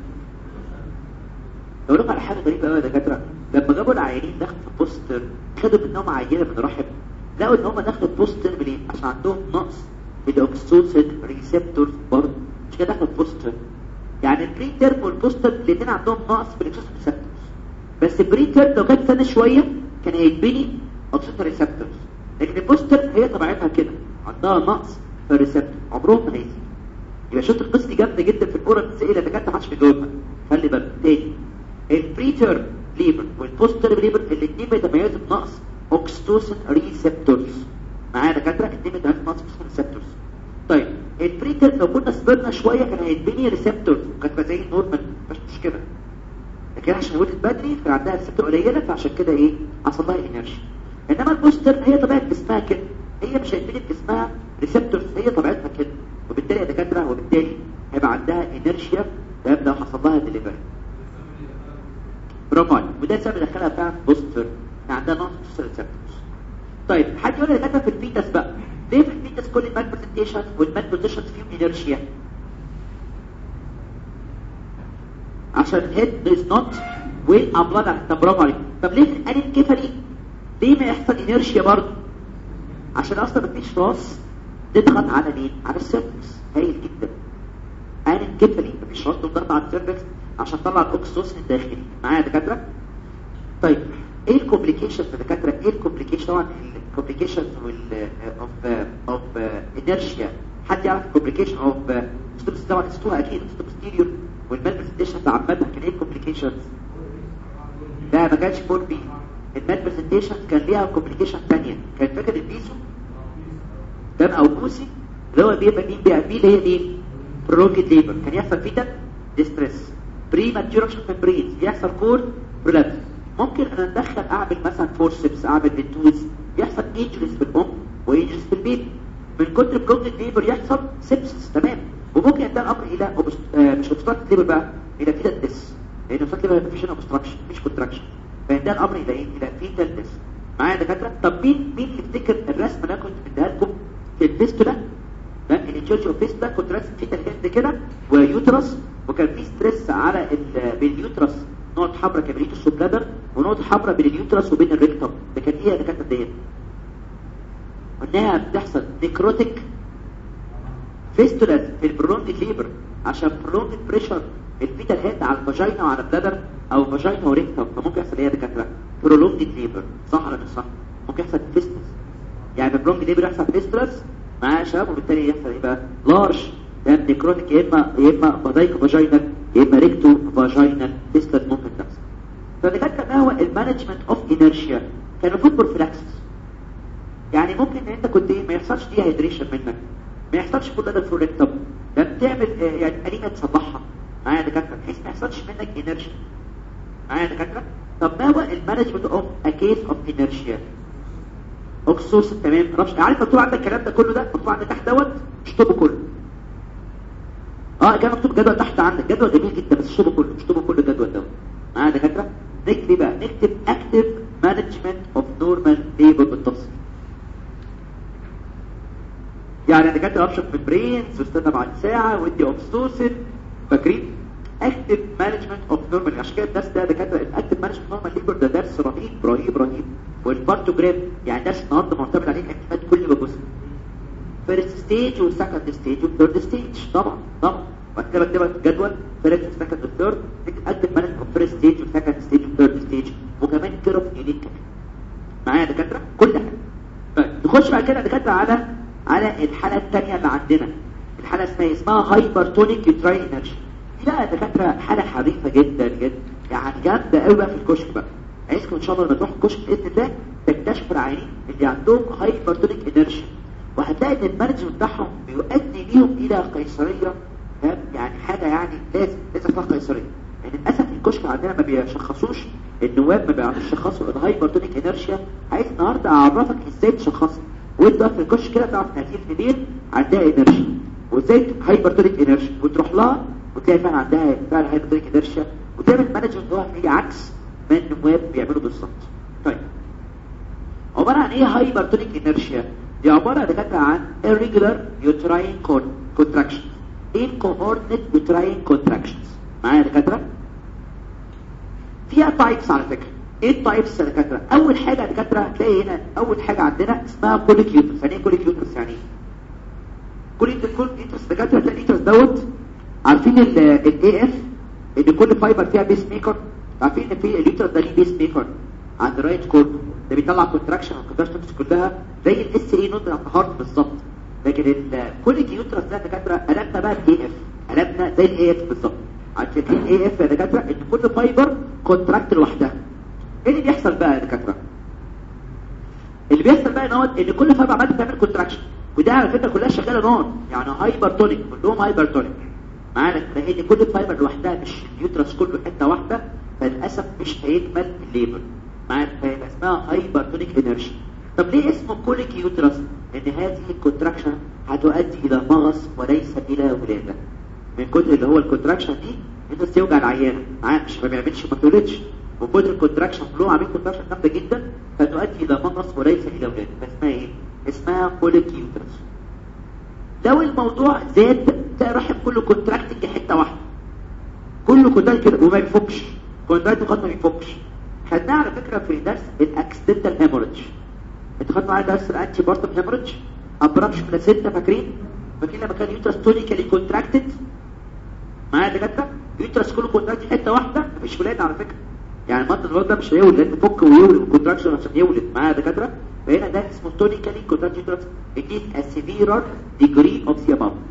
اقول لكم على حاجه غريبه قوي يا دكاتره لما جابوا العيانين دخلوا في البوستر خدوا منهم عينه من الرحم لقوا ان هم دخلوا البوستر ليه عشان عندهم نقص في الاوكسوسين ريسبتورز برضه مش كده دخلوا البوستر يعني البري تيرم والبوستر الاثنين عندهم نقص في الاوكسوسين ريسبتورز بس البري تيرم لو كان ثاني شويه كان هيتبني اوكسوسين ريسبتورز لكن البوستر هي طبيعتها كده عندها نقص في الريسبتور عمرهم ما هيزيد يبقى شفت القصه دي جامده جدا في الكوره بتسال اللي كانت محدش بيجاوبها خلي بالك تاني البريتر ليبر والبوستر ليبر الاثنين بيتميزوا بنقص اوكستوسين ريسبتورز معايا دكاتره الاثنين بيتميزوا بنقص اوكستوسين ريسبتورز طيب البريتر لو كنا صبرنا شويه كان هيتبني ريسبتورز وكانت زي النورمال مفيش مشكله لكن عشان ولدت بدري كان عندها ريسبتور قليله فعشان كده ايه حصل لها انرجي انما البوستر هي طبيعه جسمها كده هي مش هيتبني بجسمها ريسبتورز هي طبيعتها كده وبالتالي يا دكاتره وبالتالي هيبقى عندها انرشيا تمام لو حصل لها ديليفري برافو عليك وده السبب اللي دخلها فعلا بوستر عندها نقص في الريسبتورز طيب حد يقول لي دكاتره في الفيتس بقى ليه في الفيتس كل المال برزنتيشن والمال بوزيشن فيهم انرشيا عشان الهيد از نوت وين ابلاند طب برافو عليك طب ليه في الانكيفالي ليه ما يحصل انرشيا برضه عشان اصلا مفيش راس تضغط على مين على السيرفكس هايل جدا انكيفالي مفيش راس تضغط على السيرفكس عشان تطلع الاكسوسين الداخلي معايا يا دكاتره طيب ايه الكومبليكيشنز يا دكاتره ايه الكومبليكيشن طبعا الكومبليكيشنز وال اوف اوف انرشيا حد يعرف الكومبليكيشن اوف ستوبس طبعا استوها اكيد ستوبس ستيريو والمالبرزنتيشن عامه كان ايه الكومبليكيشنز لا ما كانش فور بي المالبرزنتيشن كان ليها كومبليكيشن ثانيه كان فاكر البيسو كان او بوسي اللي هو بيبقى مين بيبقى مين اللي هي مين برولونجد ليبر كان يحصل فيه ده ديستريس بري ماتيورشن ممبرينز يحصل كور برولابس ممكن انا اتدخل اعمل مثلا فورسبس اعمل بنتوز يحصل انجريز في الام وانجريز في البيبي من كتر برولونجد ليبر يحصل سيبسس تمام وممكن ينتهي الامر الى أوبست... آه مش اوبستراكت ليبر بقى الى فيتال ديس لان اوبستراكت ليبر مفيش هنا اوبستراكشن مفيش كونتراكشن فينتهي الامر الى ايه الى فيتال ديس معايا يا دكاتره طب مين مين يفتكر الرسمه اللي انا كنت مديها لكم في الفيستولا تمام التشيرش اوف فيستولا كنت راسم فيتال هيد كده ويوترس وكان في ستريس على باليوترس نقط حمراء كبريتوس وبلادر ونقط حمراء بين اليوترس وبين الريكتوم ده كان ايه يا دكاتره ديت قلناها بتحصل نيكروتيك فيستولاز في البرونج ليبر عشان برونج بريشر الفيتال هيد على الفاجينا وعلى البلادر او فاجينا وريكتوم فممكن يحصل ايه يا دكاتره برولونج ليبر صح ولا مش صح ممكن يحصل فيستولاز يعني البرونج ليبر يحصل فيستولاز معاه شباب وبالتالي يحصل ايه بقى لارج ده نيكروتيك يا اما يا اما فادايكو فاجينال يا اما ريكتو فاجينال فيستولاز ممكن تحصل فدكاتره ما هو المانجمنت اوف انرشيا كان المفروض بروفيلاكسس يعني ممكن ان انت كنت ايه ما يحصلش دي هيدريشن منك ما يحصلش كل ده فوريكتوم ده بتعمل آه يعني انيميا تصلحها معايا يا دكاتره بحيث ما يحصلش منك انرشيا معايا يا دكاتره طب ما هو المانجمنت اوف ا كيس اوف انرشيا اوكسوس تمام رفش عارف مكتوب عندك الكلام ده كله ده مكتوب عندك تحت دوت اشطبه كله اه كان مكتوب جدول تحت عندك جدول جميل جدا بس اشطبه كله اشطبه كله الجدول دوت معايا يا دكاتره نكتب بقى نكتب اكتف مانجمنت اوف نورمال ليبر بالتفصيل يعني انا كاتب ابشر في برينز واستنى بعد ساعه وادي اوكسوسين فاكرين اكتف مانجمنت اوف نورمال عشان كده الدرس ده دكاتره الاكتف مانجمنت نورمال ليبر ده درس رهيب رهيب رهيب والبارتوجرام يعني درس النهارده معتمد عليه اعتماد كل جزء فيرست ستيج وسكند ستيج وثيرد ستيج طبعا طبعا بعد كده بكتب جدول فيرست سكند وثيرد اكتف مانجمنت اوف فيرست ستيج وسكند ستيج وثيرد ستيج وكمان كير اوف يونيك كمان معايا يا دكاتره كل حاجه طيب نخش بعد كده دكاتره على على الحالة الثانية اللي عندنا الحالة اسمها اسمها هايبرتونيك يوتراين انرجي دي بقى دكاترة حالة حريفة جدا جدا يعني جامدة قوي بقى في الكشك بقى عايزكم ان شاء الله لما تروحوا الكشك باذن الله تكتشفوا العيانين اللي عندهم هايبرتونيك انرجي وهتلاقي ان المانجمنت بتاعهم بيؤدي بيهم الى قيصرية يعني حاجة يعني لازم لازم فيها قيصرية يعني للاسف الكشك عندنا ما بيشخصوش النواب ما بيعرفوش يشخصوا الهايبرتونيك انرشيا عايز النهارده اعرفك ازاي تشخصها وانت في الكشك كده تعرف هذه الفيميل عندها انرجي وازاي هايبرتونيك انرجي وتروح لها وتلاقي فعلا عندها فعلا هايبرتونيك انرجي وتعمل مانجمنت هو هي عكس ما النواب بيعملوا بالظبط طيب عباره عن ايه هايبرتونيك انرجي دي عباره دكاتره عن irregular uterine contractions incoordinate uterine contractions معايا دكاتره فيها تايبس على فكره ايه التايبس يا دكاتره اول حاجه يا دكاتره هتلاقي هنا اول حاجه عندنا اسمها كوليك يوترس يعني ايه كوليك يوترس يعني ايه كوليك يوترس دكاتره هتلاقي اليوترس دوت عارفين الاي اف ان كل فايبر فيها بيس ميكر عارفين ان في اليوترس ده ليه بيس ميكر عند رايت كورد ده بيطلع كونتراكشن والكونتراكشن كلها زي الاس اي نوت بتاع الهارت بالظبط لكن الكوليك يوترس ده دكاتره قلبنا بقى الاي اف قلبنا زي الاي اف بالظبط عشان الاي اف يا دكاتره ان كل فايبر كونتراكت لوحدها ايه اللي بيحصل بقى يا دكاتره اللي بيحصل بقى ان هو ان كل فايبر عماله تعمل كونتراكشن وده على فكره كلها شغاله نار يعني هايبر تونيك كلهم هايبر تونيك معانا لان كل فايبر لوحدها مش اليوترس كله حته واحده فللاسف مش هيكمل الليبر معانا فيبقى اسمها هايبر تونيك انرشي طب ليه اسمه كوليك يوترس لان هذه الكونتراكشن هتؤدي الى مغص وليس الى ولاده من كتر اللي هو الكونتراكشن دي انت توجع العيانه معاك مش ما بيعملش ما تولدش وكتر الكونتراكشن كلهم عاملين كونتراكشن جامده جدا فتؤدي الى مغص وليس الى ولاده فاسمها ايه اسمها كوليك يوترس لو الموضوع زاد تلاقي الرحم كله كونتراكتنج حته واحده كله كونتراكت كده وما بيفكش كونتراكت خط ما بيفكش خدناها على فكره في درس الاكسيدنتال هيموريدج انت خدت معايا درس الانتي بارتم هيموريدج ابرامش بلاسينتا فاكرين فاكرين لما كان يوترس تونيكالي كونتراكتد معايا دكاتره يوترس كله كونتراكت حته واحده مفيش ولاده على فكره يعني المنطقه الولد ده مش هيولد لازم يفك ويولد الكونتراكشن عشان يولد معايا دكاتره فهنا ده اسمه تونيكالي كونتراكت يوترس it is a severe degree of the above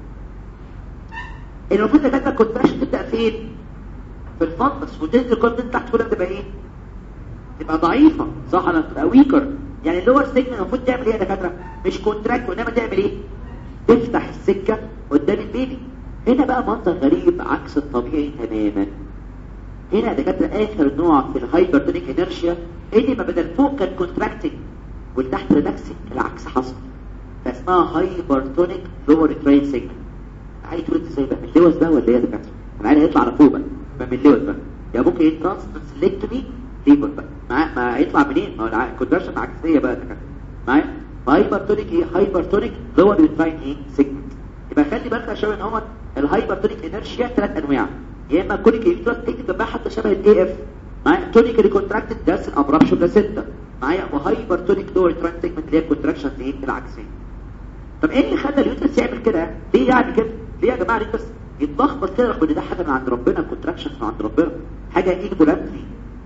المفروض دكاتره الكونتراكشن تبدا فين في الفندس وتنزل كونتنت تحت كلها تبقى ايه تبقى ضعيفه صح انا تبقى ويكر يعني اللور سيجمنت المفروض تعمل ايه يا دكاتره مش كونتراكت وانما تعمل ايه تفتح السكه قدام البيبي هنا بقى منظر غريب عكس الطبيعي تماما هنا دكاتره اخر نوع في الهايبرتونيك انرشيا ان ما بدل فوق كان كونتراكتنج والتحت ريلاكسنج العكس حصل فاسمها هايبرتونيك لور ترين سيجمنت عايز تقول ازاي بقى من اللوز بقى ولا ايه يا دكاتره انا عايز يطلع على فوق بقى يبقى من اللوز بقى يا ممكن ايه ترانسلكتومي ليبر بقى مع ما هيطلع منين ما هو الكونفرشن عكسيه بقى دكاتره معايا هايبرتونيك ايه هايبرتونيك لور ترين ايه سيجمنت يبقى خلي بالك يا شباب ان هو الهايبرتونيك انرشيا ثلاث انواع يا اما كونيك يوترس اكتب جنبها حتى شبه الاي اف معايا تونيكالي كونتراكتد ده الابرابشن بلاسينتا معايا وهايبرتونيك لور ترين سيجمنت اللي هي كونتراكشن ايه العكسيه طب ايه اللي خلى اليوترس يعمل كده ليه يعني كده ليه يا جماعه اليوترس يتلخبط كده رغم ان ده حاجه من عند ربنا الكونتراكشن من عند ربنا حاجه انفولانتري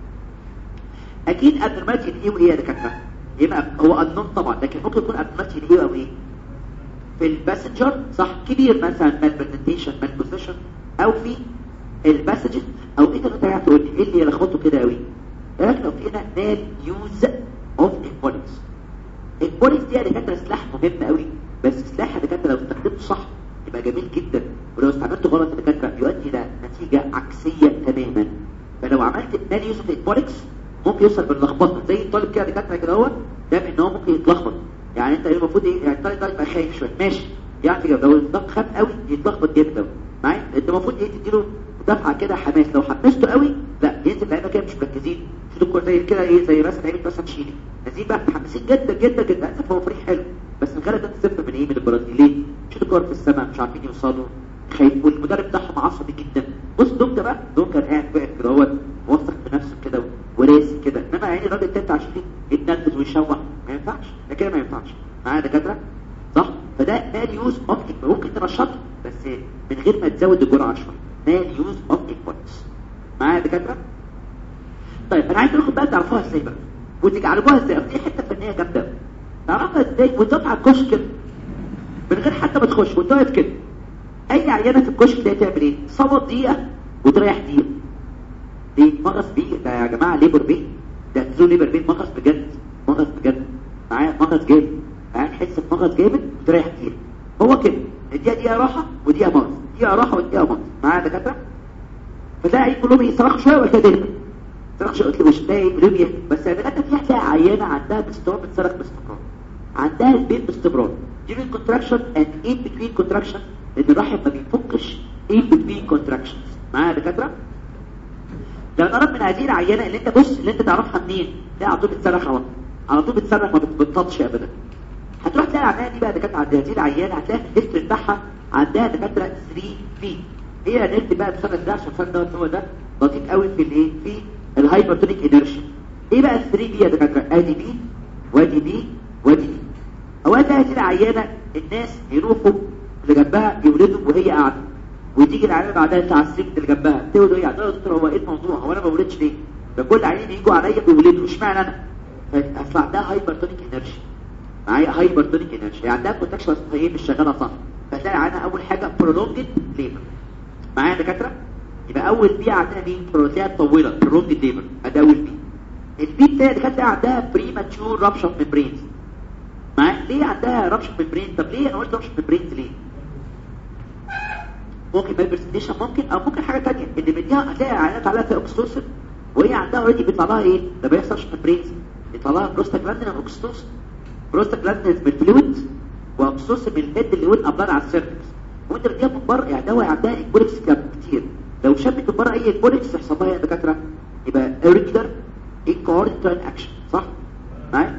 اكيد ابنورمالتي ايه وايه يا دكاتره يبقى هو النون طبعا لكن ممكن يكون ابنورمالتي ايه او ايه في الباسنجر صح كبير مثلا مال برزنتيشن مال بوزيشن او في الباسجز او انت كنت قاعد تقول لي ايه اللي يلخبطه كده قوي لكن لو في هنا مال يوز اوف امبوليكس البوليس دي يا دكاتره سلاح مهم قوي بس سلاح يا دكاتره لو استخدمته صح يبقى جميل جدا ولو استعملته غلط يا دكاتره يؤدي الى نتيجه عكسيه تماما فلو عملت مال يوز اوف امبوليكس ممكن يوصل باللخبطه زي الطالب كده دكاتره كده اهوت ده ان هو ممكن يتلخبط يعني انت المفروض ايه يعني الطالب ده يبقى خايف شويه ماشي يعني كده لو الضغط خاف قوي يتلخبط جدا معايا انت المفروض ايه تديله دفعه كده حماس لو حمسته قوي لا ينزل لعيبه كده مش مركزين شوفوا الكوره زي كده ايه زي مثلا لعيبه مثلا تشيلي نازلين بقى متحمسين جدا جدا جدا اسف هو فريق حلو بس الغلط ده صفر من ايه من البرازيل ليه شوفوا الكوره في السماء مش عارفين يوصلوا خايف والمدرب بتاعهم عصبي جدا بص دوم ده بقى دوم كان قاعد واقف كده هو موثق بنفسه كده وراسي كده انما يعني الراجل التالت عشان يتنرفز ويشوح ما ينفعش ده كده ما ينفعش معايا دكاتره صح فده مال يوز اوف ممكن تنشطه بس من غير ما تزود الجرعه شويه مال يوز اوف ايكوالز معايا دكاتره طيب انا عايز اخد بقى تعرفوها ازاي بقى وتجعلوها ازاي دي حته فنيه جامده تعرفها ازاي وانت على الكشك كده من غير حتى ما تخش وانت واقف كده اي عيانه في الكشك دي تعمل ايه صوت دقيقه وتريح دقيقه دي مغص بيه ده يا جماعه ليبر بيه ده تزول ليبر بيه مغص بجد مغص بجد معايا مغص جامد معايا تحس بمغص جامد وتريح دقيقه هو كده الدقيقه دقيقه راحه ودقيقه مغص دقيقه راحه ودقيقه مغص معايا دكاتره فتلاقي كلهم يصرخوا شويه وبعد كده يهدوا يصرخ شويه مش تلاقي كلهم يهدوا بس يا بنات في هتلاقي عيانه عندها باستمرار بتصرخ باستمرار عندها البيت باستمرار during contraction and in between contraction لان الرحم ما بيفكش in between contractions معايا يا دكاتره لو نقرب من هذه العينه اللي انت بص اللي انت تعرفها منين تلاقي على طول بتصرخ على على طول بتصرخ ما بتبطلش ابدا هتروح تلاقي العينه دي بقى دكاتره عند هذه العينه هتلاقي الهيستوري بتاعها عندها دكاتره 3 في هي نكتب بقى الفرق ده عشان الفرق دوت هو ده لطيف قوي في الايه في الهايبرتونيك انرشيا ايه بقى ال 3 بي يا دكاتره ادي بي وادي بي وادي بي اوقات هذه العيانه الناس يروحوا اللي جنبها يولدوا وهي قاعده وتيجي العيانه بعدها بتاع السن اللي جنبها تولد وهي قاعده يا دكتور هو ايه الموضوع هو انا ما بولدش ليه ده كل عيانين يجوا عليا بيولدوا اشمعنى انا اصل عندها هايبرتونيك انرجي معايا هايبرتونيك انرجي يعني عندها كونتراكشن ايه مش شغاله صح فتلاقي عندها اول حاجه برولونجد ليبر معايا يا دكاتره يبقى اول بي عندنا مين بروتيات طويله برولونجد ليبر ادي اول بي البي التاني دكاتره عندها بريماتشور رابشن ميمبرينز معايا ليه عندها رابشن ميمبرين طب ليه انا قلت رابشن ميمبرينز ليه ممكن بالبرسنتيشن ممكن او ممكن حاجه ثانيه ان بديها هتلاقي عينات عليها في اوكسيتوسين وهي عندها اوريدي بيطلع لها ايه ده بيحصلش ميمبرينز بيطلع لها بروستاجلاندين اوكسيتوسين بروستاجلاندين من الفلويد واوكسيتوسين من الهيد اللي وين ابلاد على السيرفكس وانت بديها من بره يعني ده عندها اكبولكس كتير لو شمت من بره اي اكبولكس يحصل لها يا دكاتره يبقى irregular incoordinate اكشن صح معايا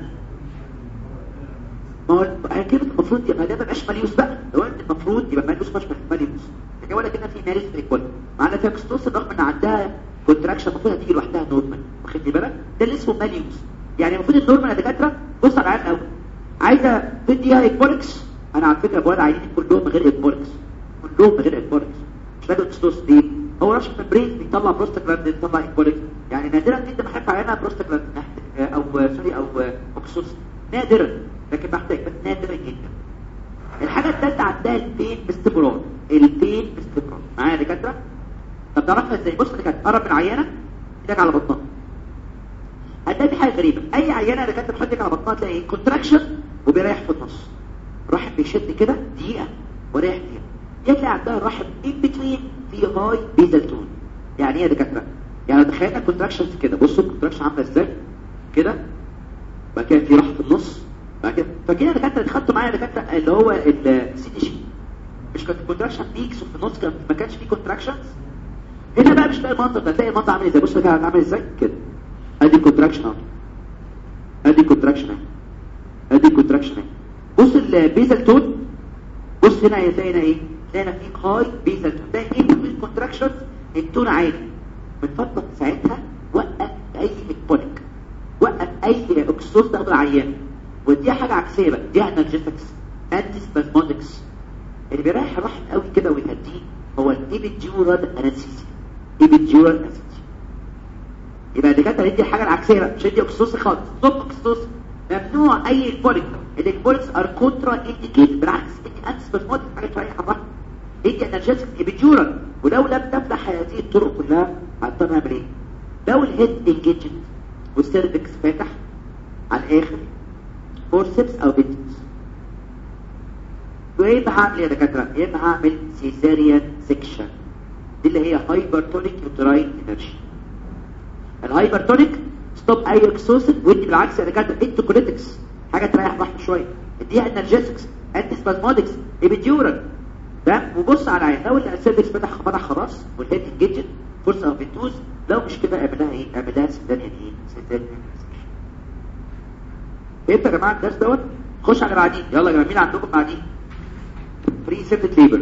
ما هو كده المفروض يبقى ده ما بقاش ماليوس بقى لو انت المفروض يبقى ماليوس مش ماليوس لكن ولا كده في ماليوس في الكل معانا فيها كستوس رغم ان عندها كونتراكشن المفروض هتيجي لوحدها نورمال واخد بالك ده اللي اسمه ماليوس يعني المفروض النورمال يا دكاتره بص على العيال قوي عايزه تديها ايكبولكس انا على فكره بقول عايزين كلهم من غير ايكبولكس كلهم من غير ايكبولكس مش لازم كستوس دي هو رش ممبرين بيطلع بروستاجلاندين بيطلع ايكبولكس يعني نادرا جدا ما حد عينها بروستاجلاندين او سوري او اوكسوس نادرا لكن محتاج بس نادرا جدا الحاجة الثالثة عندها البين باستمرار البين باستمرار معايا يا دكاترة طب تعرفها ازاي بص دكاترة قرب من عيانة ايدك على بطنها هتلاقي دي حاجة غريبة اي عيانة يا دكاترة تحط ايدك على بطنها تلاقي كونتراكشن وبيريح في النص الرحم بيشد كده دقيقة وريح دقيقة تلاقي عندها الرحم ان بتوين في هاي بيزل تون يعني ايه يا دكاترة يعني لو تخيلنا كونتراكشنز كده بصوا الكونتراكشن عامله ازاي كده بعد كده في راحه في النص بعد كده فكده دكاتره اتخدتوا معايا دكاتره اللي هو السي دي شي مش كانت كونتراكشن بيكس وفي النص كان ما كانش فيه كونتراكشنز هنا بقى مش تلاقي المنظر ده تلاقي المنظر عامل ازاي بص كده عامل ازاي كده ادي كونتراكشن اهو ادي كونتراكشن اهي ادي كونتراكشن اهي بص البيزل تون بص هنا هتلاقي هنا ايه تلاقي هنا في هاي بيزل تون تلاقي ايه في الكونتراكشنز التون عالي من فضلك ساعتها وقف اي هيبونيك وقف اي اكسوس تاخد العيان ودي حاجة عكسية بقى دي انرجيتكس انتي سبازمودكس اللي بيريح الرحم قوي كده ويهديه هو الايبيديورال انستيزيا ايبيديورال انستيزيا يبقى الدكاتره يدي الحاجه العكسيه بقى مش يدي اكسوس خالص ستوب اكسوس ممنوع اي البوليك البوليكس ار كونترا انديكيت بالعكس ادي انتي سبازمودكس حاجه تريح الرحم ادي انرجيتكس ايبيديورال ولو لم تفتح هذه الطرق كلها هتضطر نعمل ايه لو الهيد انجيجد والسيرفكس فاتح على الاخر فورسبس او بنتس وايه هعمل يا دكاتره يا اما هعمل سيزاريان سيكشن دي اللي هي هايبرتونيك يوتراين انرجي الهايبرتونيك ستوب اي اكسوسن ودي بالعكس يا دكاتره انتوكوليتكس حاجه تريح الرحم شويه اديها انرجيتكس انتي سبازمودكس ايبيديورال ده وبص على العين لو السيرفكس فتح فتح خلاص والهيد انجيجد فرصه او بنتوز لو مش كده اعملها ايه اعملها سيزاريان ايه سيزاريان فهمت يا جماعه الدرس دوت خش على بعدين يلا يا جماعه مين عندكم بعدين فري سيبت ليبر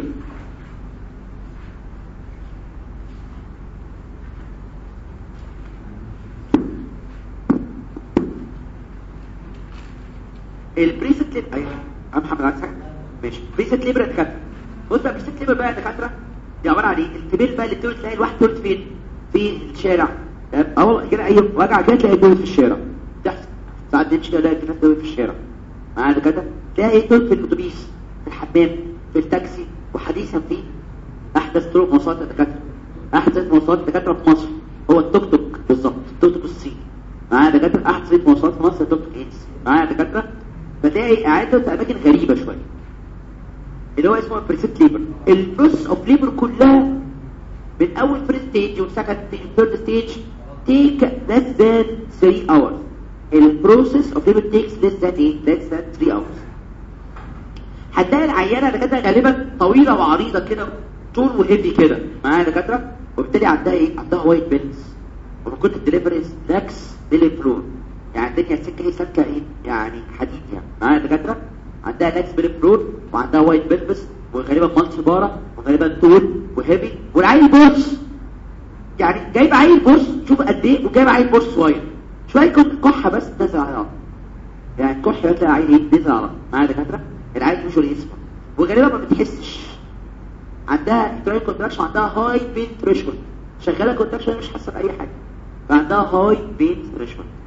البريست ليبر ايوه يا محمد عايز حاجه ماشي بريست ليبر يا دكاتره بص بقى بريست ليبر بقى يا دكاتره دي عباره عن ايه الكبير بقى اللي بتقول تلاقي الواحد تقول فين في الشارع اهو كده اي وجع كده تلاقي دول في الشارع تحصل ساعات نمشي كده الاقي في ناس دول في الشارع معانا كده تلاقي ايه دول في الاتوبيس في الحمام في التاكسي وحديثا في احدث طرق مواصلات الدكاتره احدث مواصلات الدكاتره في مصر هو التوك توك بالظبط التوك توك الصيني معانا دكاتره احدث مواصلات في مصر التوك توك ايدز معانا دكاتره فتلاقي قاعده في اماكن غريبه شويه اللي هو اسمه بريسيت ليبر البروسس اوف ليبر كلها من اول فيرست ستيج وسكند ستيج ثيرد ستيج تيك less than 3 hours البروسيس اوف ليبر تيكس less than ايه less than 3 hours هتلاقي العيانه دكاتره غالبا طويله وعريضه كده طول وهيفي كده معايا دكاتره وبالتالي عندها ايه عندها وايت بيلز ومن كنت الدليفريز لاكس فلور يعني الدنيا السكه هي سكه ايه يعني حديد يعني معايا دكاتره عندها لاكس فلور وعندها وايت بيلبس وغالبا مالتي بارا وغالبا طول وهيفي والعيل بورس يعني جايب عيل بورس شوف قد ايه وجايب عيل بورس صغير شويه كحه بس نزل على الارض يعني الكحه تلاقي عيل ايه نزل على الارض معايا دكاتره العيل مش يسمع وغالبا ما بتحسش عندها تراي كونتراكشن عندها هاي بين ثريشولد شغاله كونتراكشن مش حاسه باي حاجه فعندها هاي بين ثريشولد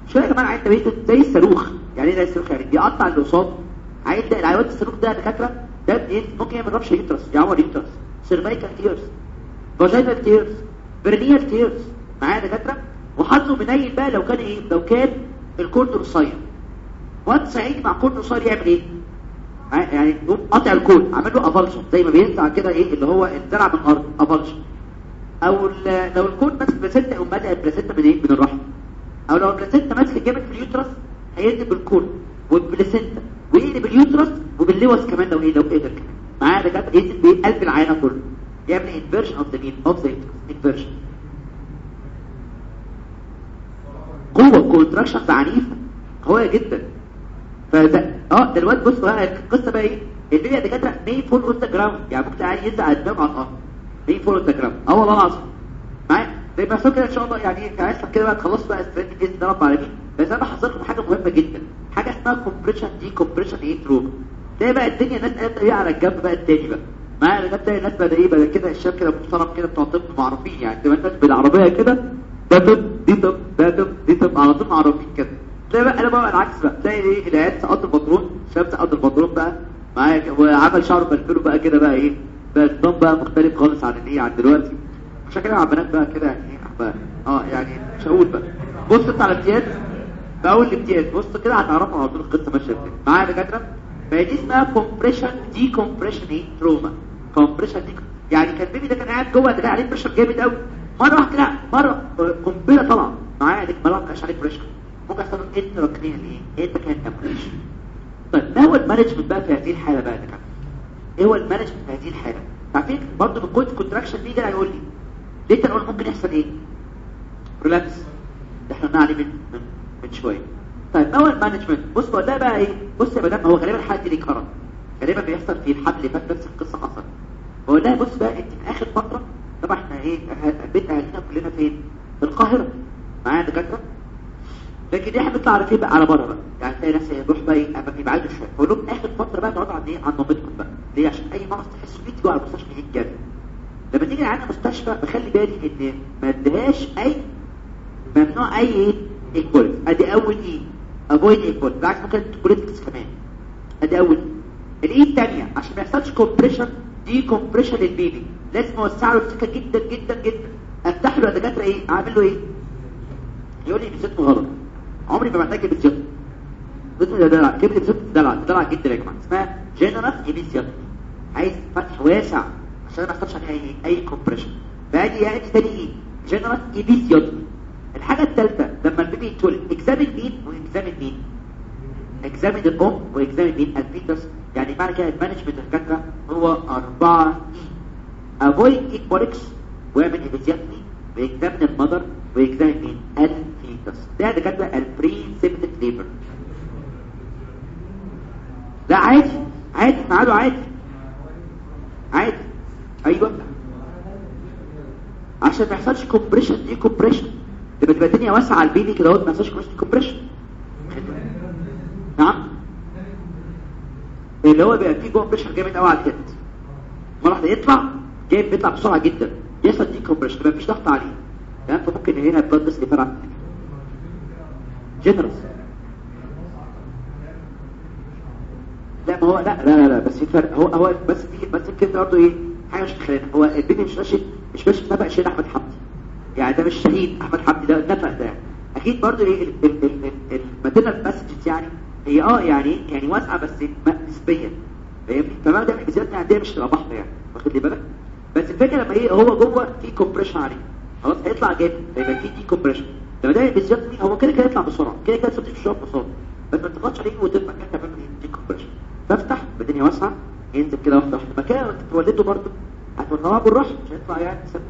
شويه يا جماعه عيل ده زي الصاروخ يعني ايه زي الصاروخ يعني بيقطع اللي قصاده عيل ده العيوات الصاروخ ده يا دكاتره ده ايه ممكن يعمل ربشه يوترس يعور يوترس سيرفايكال تيرز فاجينال تيرز برينيال تيرز معايا يا دكاتره وحظه منيل بقى لو كان ايه لو كان الكورد قصير واد صعيدي مع كورد قصير يعمل ايه يعني يقوم قاطع الكود عامل له افالشن زي ما بينزع كده ايه اللي هو الزرع من الارض افالشن او ال- لو الكود ماسك بلاسينتا يقوم ماسك البلاسينتا من ايه من الرحم او لو البلاسينتا ماسك جامد في اليوترس هيقلب الكود والبلاسينتا ويقلب اليوترس وباللوز كمان لو ايه لو قدر كمان معايا ده كده يقلب بايه قلب العينه كله يعمل انفيرجن اوف ذا مين اوف ذا انفيرجن قوه كونتراكشنز عنيفه قويه جدا فده اه ده الواد بص بقى القصه بقى ايه الدنيا دكاتره مين فول اون ذا جراوند يعني ممكن عادي ينزل قدام على الارض مين فول اون ذا جراوند اه والله العظيم معايا زي ما كده ان شاء الله يعني ايه عايز كده بقى تخلصوا بقى استراتيجي باذن الله رب العالمين بس انا بحذركم حاجه مهمه جدا حاجه اسمها كومبريشن دي كومبريشن ايه تروما ده بقى الدنيا الناس قالت ايه على الجنب بقى التاني بقى معايا الجنب ده الناس بقى ايه بقى كده الشباب كده محترم كده بتوع طب معروفين يعني تبقى الناس بالعربيه كده ده طب دي طب ده طب دي طب على طول معروفين كده تلاقي بقى انا بقى العكس بقى تلاقي ايه العيال سقط البطرون شاب سقط البطرون بقى معايا وعمل شعره بلفله بقى كده بقى ايه بقى النظام بقى مختلف خالص عن الايه عن دلوقتي عشان كده على البنات بقى كده يعني ايه بقى اه يعني مش هقول بقى بص انت على امتياز بقول الامتياز بص كده هتعرفوا على طول القصه ماشيه ازاي معايا يا دكاتره فهي دي اسمها كومبريشن دي كومبريشن ايه تروما كومبريشن دي يعني كان بيبي ده كان قاعد جوه ده كان عليه بريشر جامد قوي مره واحده كده مره قنبله طلع معايا ديك مره ما كانش عليه بريشر ممكن يحصل له انتراكنيال ايه انت كان امبريشن طيب ما هو المانجمنت بقى في هذه الحاله بقى يا دكاتره ايه هو المانجمنت في هذه الحاله عارفين برضه من كود كونتراكشن بيجي هيقول لي ليه تقول ممكن يحصل ايه ريلاكس ده احنا قلنا عليه من من, من شويه طيب ما هو المانجمنت بص بقول لها بقى ايه بص يا مدام هو غالبا الحاله دي ليه كرم غالبا بيحصل في الحمل اللي فات نفس القصه حصلت بقول لها بص بقى انت في اخر فتره طبعا احنا ايه أه- بيت اهالينا كلنا فين في القاهره معايا دكاتره لكن احنا بنطلع على فين بقى على بره بقى يعني تلاقي ناس يروح بقى ايه أما يبعدوا شويه بقول لهم اخر فتره بقى تقعدوا عن ايه عن مامتكم بقى ليه عشان اي مرض تحسوا بيه تجوا على المستشفى يجي جري لما تيجي عندنا مستشفى بخلي بالي ان ما اديهاش اي ممنوع اي ايه ايكواليتي ادي اول ايه افويد ايكواليتي بالعكس ممكن بوليتكس كمان ادي اول الايه الثانيه عشان ما يحصلش كومبريشن دي كومبريشن للبيبي لازم اوسع له السكه جدا جدا جدا افتح له يا دكاتره ايه اعمل له ايه يقول لي بزيت غلط عمري ما محتاج بزيت بزيت ده دلع كلمه بزيت دلع دلع جدا يا جماعه اسمها جنرال ايبيزيت عايز فتح واسع عشان ما يحصلش عليها اي اي كومبريشن فادي يعني تاني ايه جنرال ايبيزيت الحاجه الثالثه لما البيبي يتولد اكزامين مين واكزامين مين اكزامين الام واكزامين مين الفيتس يعني معنى كده المانجمنت الدكاتره هو أربعة اي افويد ايكوالكس واعمل ايبيزيتني واكزامين المذر واكزامين مين الفيتس ده دكاتره البري سيبتك ليبر لا عادي عادي معاده عادي عادي ايوه عشان ما يحصلش كومبريشن دي كومبريشن لما تبقى الدنيا واسعه على البيبي كده اهوت ما يحصلش كومبريشن نعم اللي هو بيبقى فيه جوه بريشر جامد قوي على الكت مره واحده يطلع جاي بيطلع بسرعه جدا يحصل دي كومبريشن ما فيش ضغط عليه تمام فممكن هنا البلد بس اللي فرع جنرس لا ما هو لا لا لا, لا بس في فرق هو هو بس في بس كده برضه ايه حاجه مش تخيلها هو البيبي مش ماشي مش ماشي في نفق شهيد احمد حمدي يعني ده مش شهيد احمد حمدي ده النفق ده اكيد برضه ايه الماتيرنال باسجز يعني هي اه يعني يعني واسعه بس نسبيا فاهمني فما ده بالذات عندنا مش تبقى بحر يعني واخد لي بالك بس الفكره لما ايه هو جوه في كومبريشن عليه خلاص هيطلع جامد هيبقى في دي كومبريشن لما ده بالذات هو كده كده يطلع بسرعه كده كده صوتي مش بسرعه بس ما تضغطش عليه وتبقى كده تعمل دي كومبريشن فافتح الدنيا واسعه ينزل كده واحده واحده مكان انت تولده برضه هتولده بالراحه مش هيطلع يعني سبب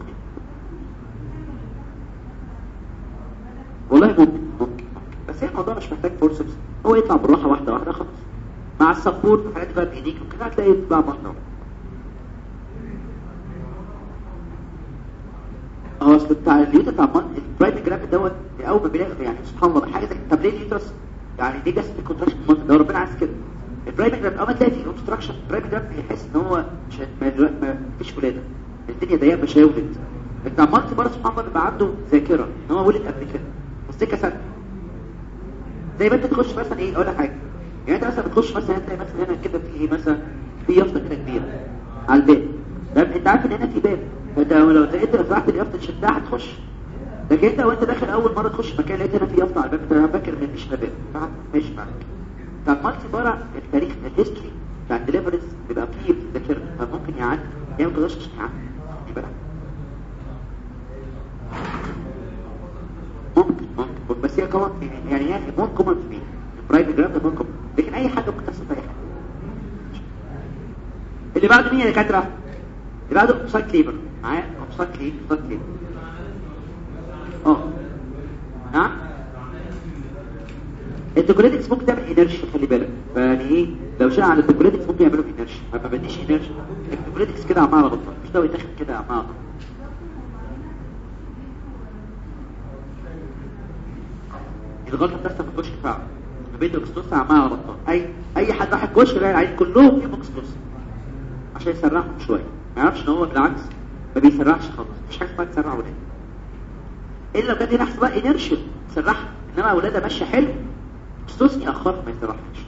والله ممكن ممكن بس هي الموضوع مش محتاج فورسبس هو يطلع بالراحه واحده واحده خلاص مع السبورت والحاجات بقى بايديك وكده هتلاقي يطلع واحده هو اصل بتاع اليوتا بتاع البرايم جراف دوت اول ما بيلاقي يعني سبحان الله حاجه زي طب ليه اليوترس يعني دي جسد الكونتراكشن ده ربنا عايز كده البرايم جراف اول ما تلاقي فيه اوبستراكشن البرايم جراف بيحس ان هو مش ما فيش ولاده الدنيا ضيقه مش هيولد بتاع مالتي بارا سبحان الله بيبقى عنده ذاكره ان هو ولد قبل كده السكه سنه زي ما انت تخش مثلا ايه اقول لك حاجه يعني انت مثلا بتخش مثلا هتلاقي مثلا هنا كده في ايه مثلا في يافطه كده كبيره على الباب طب انت عارف ان هنا في باب فانت لو لقيت لو فتحت اليافطه شدها هتخش لكن انت وانت داخل اول مره تخش مكان لقيت هنا في يافطه على الباب انت فاكر ان مفيش باب فاهم ماشي معاك فالمالتي بارا التاريخ الهيستوري بتاع الدليفريز بيبقى فيه في الذاكره فممكن يعدي يعني ما تقدرش تستيعاب يبقى ممكن ممكن بس هي كمان يعني هي مور كومن في مين البرايفت جرام ده مور كومن لكن اي حاجه ممكن تحصل في اي حاجه اللي بعده مين يا دكاتره اللي بعده اوبسايت ليبر معايا اوبسايت ليبر اوبسايت ليبر اه نعم التوكوليتكس ممكن تعمل انرجي خلي بالك فيعني ايه لو شاء على التوكوليتكس ممكن يعملوا انرجي ما بديش انرجي التوكوليتكس كده عمال غلطان مش ده يتاخد كده عمال غلطان الغلطه بتحصل في الكشك فعلا بيت الاكستوس عمال غلطان اي اي حد راح الكشك يلاقي العيال كلهم فيهم اكستوس عشان يسرعهم شويه ما يعرفش ان هو بالعكس ما بيسرعش خالص مفيش حاجه اسمها تسرع ولاد الا لو كان هنا حسب بقى انرشيا تسرعها انما اولادها ماشيه حلو استثني اخر ما يسرحش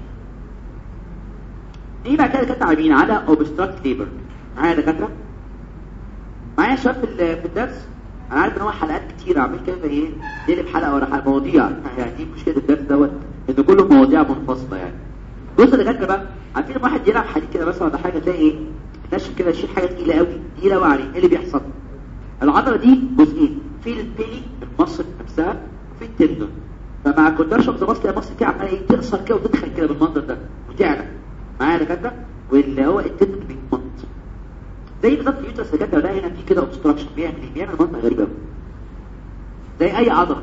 ايه بقى كده كانت عاملين على اوبستراكت ليبر معايا يا دكاتره معايا شباب في ال- في الدرس انا عارف ان هو حلقات كتير عامل كده ايه نقلب حلقه ورا حلقه مواضيع يعني دي مشكله الدرس دوت ان كله مواضيع منفصله يعني بص يا دكاتره بقى عارفين لما واحد يلعب حديد كده مثلا ولا حاجه تلاقي ايه ناشف كده يشيل حاجه تقيله قوي تقيله قوي عليه ايه اللي بيحصل العضله دي جزئين في البيلي المصل نفسها وفي التندون فمع الكونترشن ذا مصل المصل دي عماله ايه تقصر كده وتدخل كده بالمنظر ده وتعلى معايا يا دكاتره واللي هو التندون بيتمط زي بالظبط اليوترس اللي جت هنا في كده اوبستراكشن بيعمل ايه بيعمل منطقه غريبه قوي زي اي عضله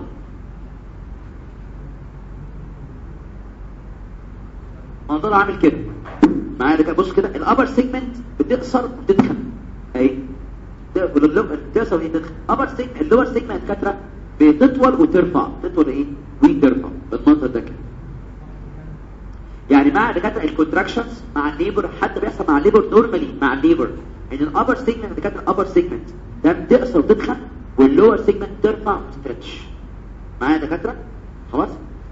منظره عامل كده معايا ده كده بص كده الابر سيجمنت بتقصر وتدخل اهي بتقصر وتدخل ابر سيجمنت اللور سيجمنت كاتره بتطول وترفع تطول ايه وترفع بالمنظر ده كده يعني مع دكاتره الكونتراكشنز مع الليبر حتى بيحصل مع الليبر نورمالي مع الليبر ان الابر سيجمنت دكاتره الابر سيجمنت ده بتقصر وتدخل واللور سيجمنت ترفع وتسترتش معايا دكاتره خلاص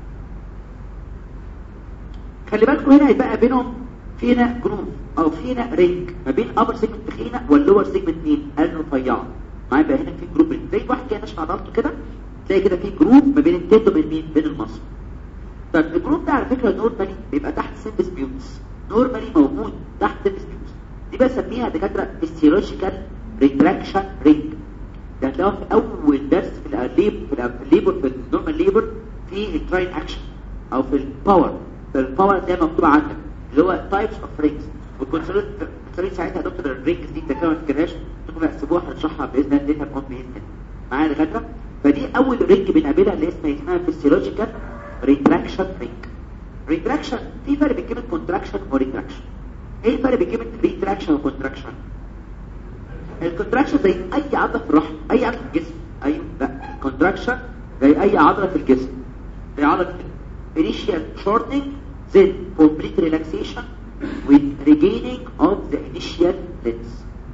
خلي بالكم هنا هيبقى بينهم فينا جروف او فينا رينج ما بين ابر سيجمنت تخينه واللور سيجمنت مين الرفيعه معايا بقى هنا في جروب زي واحد كده ناشف عضلته كده تلاقي كده في جروف ما بين التندو وبين مين بين المصل طيب الجروب ده على فكره نورمالي بيبقى تحت سيمبس بيوتس نورمالي موجود تحت سيمبس بيوتس دي بسميها دكاتره فيسيولوجيكال ريتراكشن رينج ده هتلاقوها في اول درس في الليب في الليبر في النورمال ليبر في التراين اكشن او في الباور في الباور زي ما مكتوب عندك اللي هو تايبس اوف رينجز والكونسوليت ساعتها يا دكتور الرينجز دي انت كده ما تفتكرهاش تدخل احسبوها هنشرحها باذن الله ليتها تكون باذن الله معايا يا دكاتره فدي اول رينج بنقابلها اللي اسمها اسمها فيسيولوجيكال ريتراكشن رينج ريتراكشن في فرق بين كلمه كونتراكشن وريتراكشن ايه الفرق بين كلمه ريتراكشن وكونتراكشن الكونتراكشن زي اي عضله في الرحم اي عضله في الجسم ايوه لا الكونتراكشن زي اي عضله في الجسم زي عضله initial shortening then complete relaxation with regaining of the initial length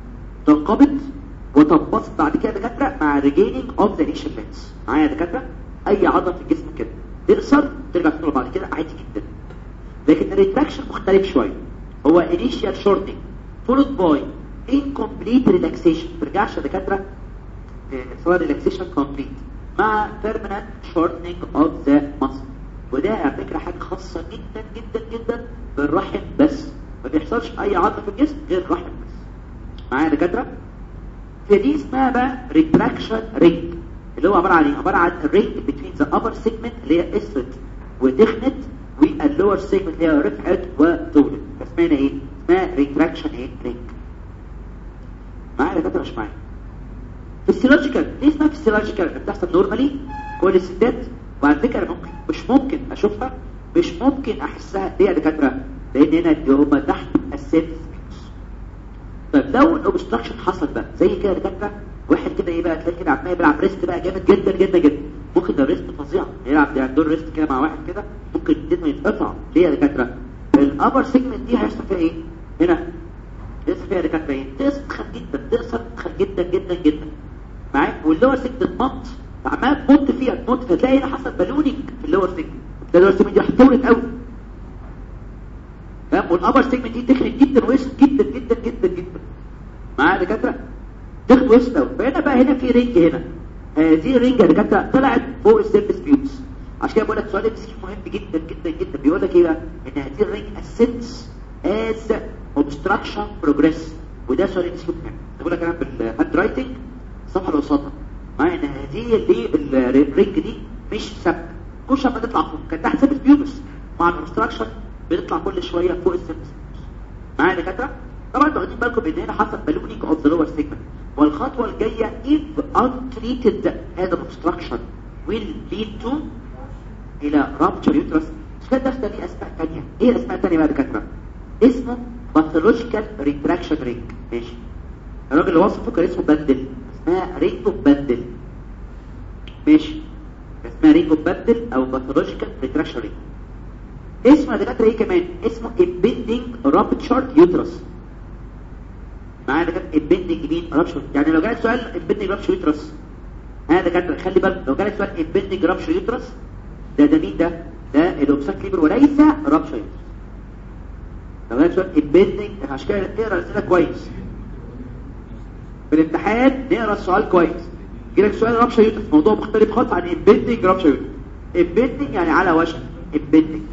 تنقبض وتنبسط بعد كده دكاتره مع regaining of the initial length معايا يا دكاتره اي عضله في الجسم كده تقصر ترجع تطول بعد كده عادي جدا لكن الريتراكشن مختلف شويه هو initial shortening followed by incomplete relaxation ما ترجعش يا دكاتره سواء relaxation complete مع permanent shortening of the muscle وده على فكره حاجه خاصه جدا جدا جدا بالرحم بس ما بيحصلش اي عضله في الجسم غير الرحم بس معايا يا دكاتره فدي اسمها بقى ريتراكشن رينج اللي هو عباره عن ايه عباره عن رينج بين ذا ابر سيجمنت اللي هي قصرت وتخنت واللور سيجمنت اللي هي رفعت وطولت فاسمها ايه اسمها ريتراكشن ايه رينج معايا يا دكاتره مش معايا فيسيولوجيكال ليه اسمها فيسيولوجيكال بتحصل نورمالي كل الستات وعلى فكره ممكن مش ممكن اشوفها مش ممكن احسها ليه يا دكاتره لان هنا دي هم تحت السيلز طيب لو الاوبستراكشن حصل بقى زي كده يا دكاتره واحد كده ايه بقى تلاقي كده عمال بيلعب ريست بقى جامد جدا جدا جدا ممكن ده ريست فظيع يلعب يعني دور ريست كده مع واحد كده ممكن الدنيا يتقطع ليه يا دكاتره الابر سيجمنت دي هيحصل فيها ايه هنا يحصل فيها يا دكاتره ايه تسخن جدا تقصر تسخن جدا جدا جدا معاك واللور سيجمنت تمط عمال تمط فيها تمط فتلاقي هنا حصل بالونينج في اللور سيجمنت ده اللور سيجمنت دي هتولد قوي فاهم والابر سيجمنت دي تخرج جدا ويست جدا جدا جدا جدا معايا يا دكاتره تاخد ويست قوي فهنا بقى هنا في رينج هنا هذه الرينج يا دكاتره طلعت فوق السيرفس بيوتس عشان كده بقول لك سؤال ام مهم جدا جدا جدا بيقول لك ايه بقى ان هذه الرينج اسنس از اوبستراكشن بروجريس وده سؤال ام مهم بقول لك انا بالهاند رايتنج الصفحه اللي قصادها معايا ان هذه اللي الرينج دي مش ثابته كل شويه بتطلع فوق كانت تحت سيرفس بيوتس مع الاوبستراكشن بتطلع كل شويه فوق السيرفس معايا يا دكاتره طبعا انتوا واخدين بالكم ان هنا حصل بالونينج اوف ذا لور سيجمنت والخطوه الجايه if untreated هذا obstruction will lead to الى rupture uterus مش كده ده ليه اسماء ثانيه ايه الاسماء الثانيه بقى يا دكاتره اسمه pathological retraction ring ماشي الراجل اللي وصفه كان اسمه بندل اسمها رينجو بندل ماشي اسمها رينجو بندل او pathological retraction ring اسمه يا دكاتره ايه كمان اسمه impending ruptured uterus معايا ده كان البندنج مين رابشر يعني لو جالك سؤال البندنج رابشر يوترس هذا كان خلي بالك لو جالك سؤال البندنج رابشر يوترس ده ده مين ده ده الاوبساك ليبر وليس رابشر يوترس لو جالك سؤال البندنج عشان كده اقرا الاسئله كويس في الامتحان نقرا السؤال كويس يجيلك سؤال رابشر يوترس موضوع مختلف خالص عن البندنج رابشر يوترس البندنج يعني على وشك البندنج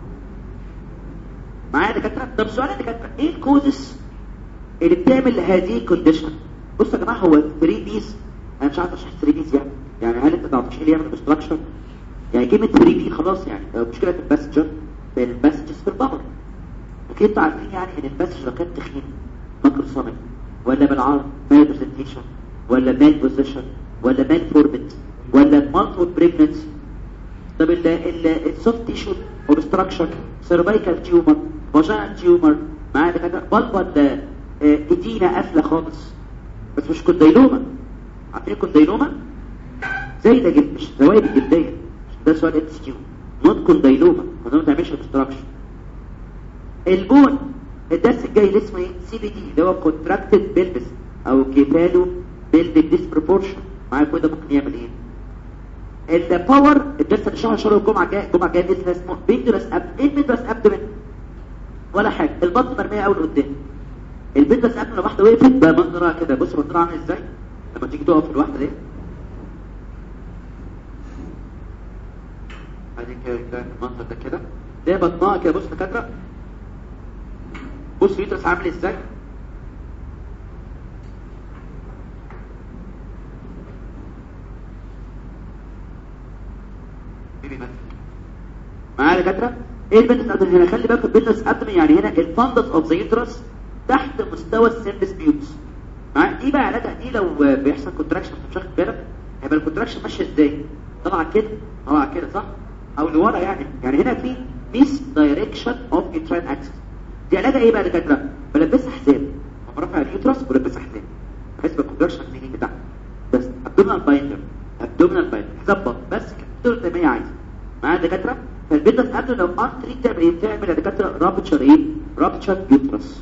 معايا يا دكاتره طب سؤال يا دكاتره ايه الكوزس اللي بتعمل هذه الكونديشن بصوا يا جماعه هو 3 بيز انا مش عارف اشرح 3 بيز يعني يعني هل انت تعرفش ايه اللي يعمل اوبستراكشن يعني كلمه 3 بي خلاص يعني مشكله في الباسنجر بين الباسنجرز في البابل اكيد انتوا عارفين يعني ان الباسنجر لو كان تخين مكر صامت ولا بالعرض مال برزنتيشن ولا مال بوزيشن ولا مال فورمت ولا مالتيبل بريجننسي طب السوفت تيشو اوبستراكشن سيرفايكال تيومر فاجينال تيومر معايا كده بلبل ادينا قافله خالص بس مش كونديلوما عارفين الكونديلوما زي ده جلد مش زوايد الجلديه ده سؤال ام اس كيو نوت كونديلوما ما تعملش اوبستراكشن البون الدرس الجاي اللي اسمه ايه سي بي دي اللي هو كونتراكتد بيلبس او كيفالو بيلبك ديسبروبورشن معايا كده ممكن يعمل ايه الباور الدرس اللي شهر شهر الجمعه الجايه الجمعه الجايه باذن اسمه بيندرس اب ايه بيندرس ابدمن ولا حاجه البطن مرميه قوي لقدام البنت بس قبل ما واحده وقفت بقى منظرها كده بص منظرها عامل ازاي لما تيجي تقف الواحده دي ادي كده المنظر ده كده ده بطنها كده بص دكاتره بص يوترس عامل ازاي معايا دكاتره ايه البنت قبل هنا خلي بالك البنت قبل يعني هنا الفندس اوف ذا يوترس تحت مستوى السيرفس بيوتس معايا ايه بقى علاجها دي لو بيحصل كونتراكشن مش واخد بالك هيبقى الكونتراكشن ماشيه ازاي طبعا كده طبعا كده صح او لورا يعني يعني هنا في ميس دايركشن اوف يوتراين اكسس دي علاجها ايه بقى يا دكاتره بلبسها حزام لما رفع اليوترس بلبسها حزام بحيث بالكونتراكشن دي بتاعها بس ابدومينال بايندر ابدومينال بايندر ظبط بس كده زي ما هي عايزه معايا دكاتره فالبيتس قبل لو ان تريت تعمل ايه بتعمل يا دكاتره رابتشر ايه رابتشر يوترس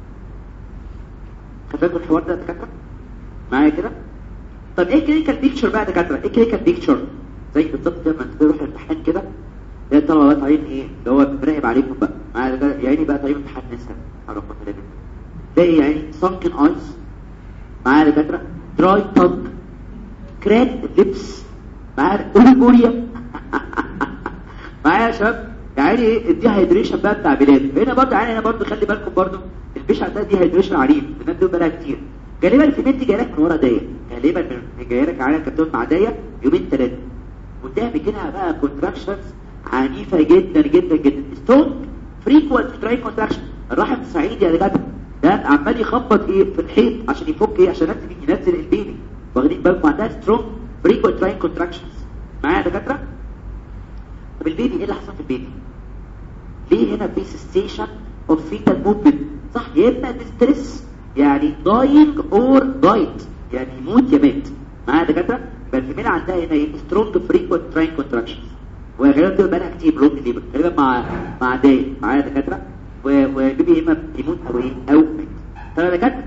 خدتوا الحوار ده يا دكاتره معايا كده طب ايه كلينيكال بيكتشر بقى يا دكاتره ايه كلينيكال بيكتشر زي بالظبط لما تروح الامتحان كده ده الطلبه بقى طالعين ايه اللي هو بنراقب عليكم بقى معايا ده يا عيني بقى طالعين امتحان نسا على رقم ثلاثه تلاقي يعني سانكن ايز معايا يا دكاتره دراي تانج كراك لبس معايا اوليجوريا معايا يا شباب يعني ايه الدي هيدريشن بقى بتاع بلاد هنا برضه يعني هنا برضه خلي بالكم برضه البيش عندها دي هيدريشن عنيف الناس دول بقى كتير غالبا الفيميل جايه لك من ورا دايه غالبا من جايه لك على كابتن مع دايه يومين ثلاثه وتعمل كده بقى كونتراكشنز عنيفه جدا جدا جدا ستونج فريكوانت تراي كونتراكشن الرحم الصعيدي يا رجاله ده عمال يخبط ايه في الحيط عشان يفك ايه عشان ينزل ينزل البيبي واخدين بالكم عندها سترونج فريكوانت تراي كونتراكشنز معايا يا دكاتره طب البيبي ايه اللي حصل في البيبي ليه هنا في سيستيشن اوف فيتال موفمنت صح يا اما ديستريس يعني داينج اور دايت يعني يموت يا مات معايا يا دكاتره يبقى الفيميل عندها هنا ايه سترونج فريكوانت تراين كونتراكشنز وغالبا بتبقى بقى كتير بلوك ليبر غالبا مع مع داي معايا يا دكاتره والبيبي يا اما بيموت او ايه او مات طب يا دكاتره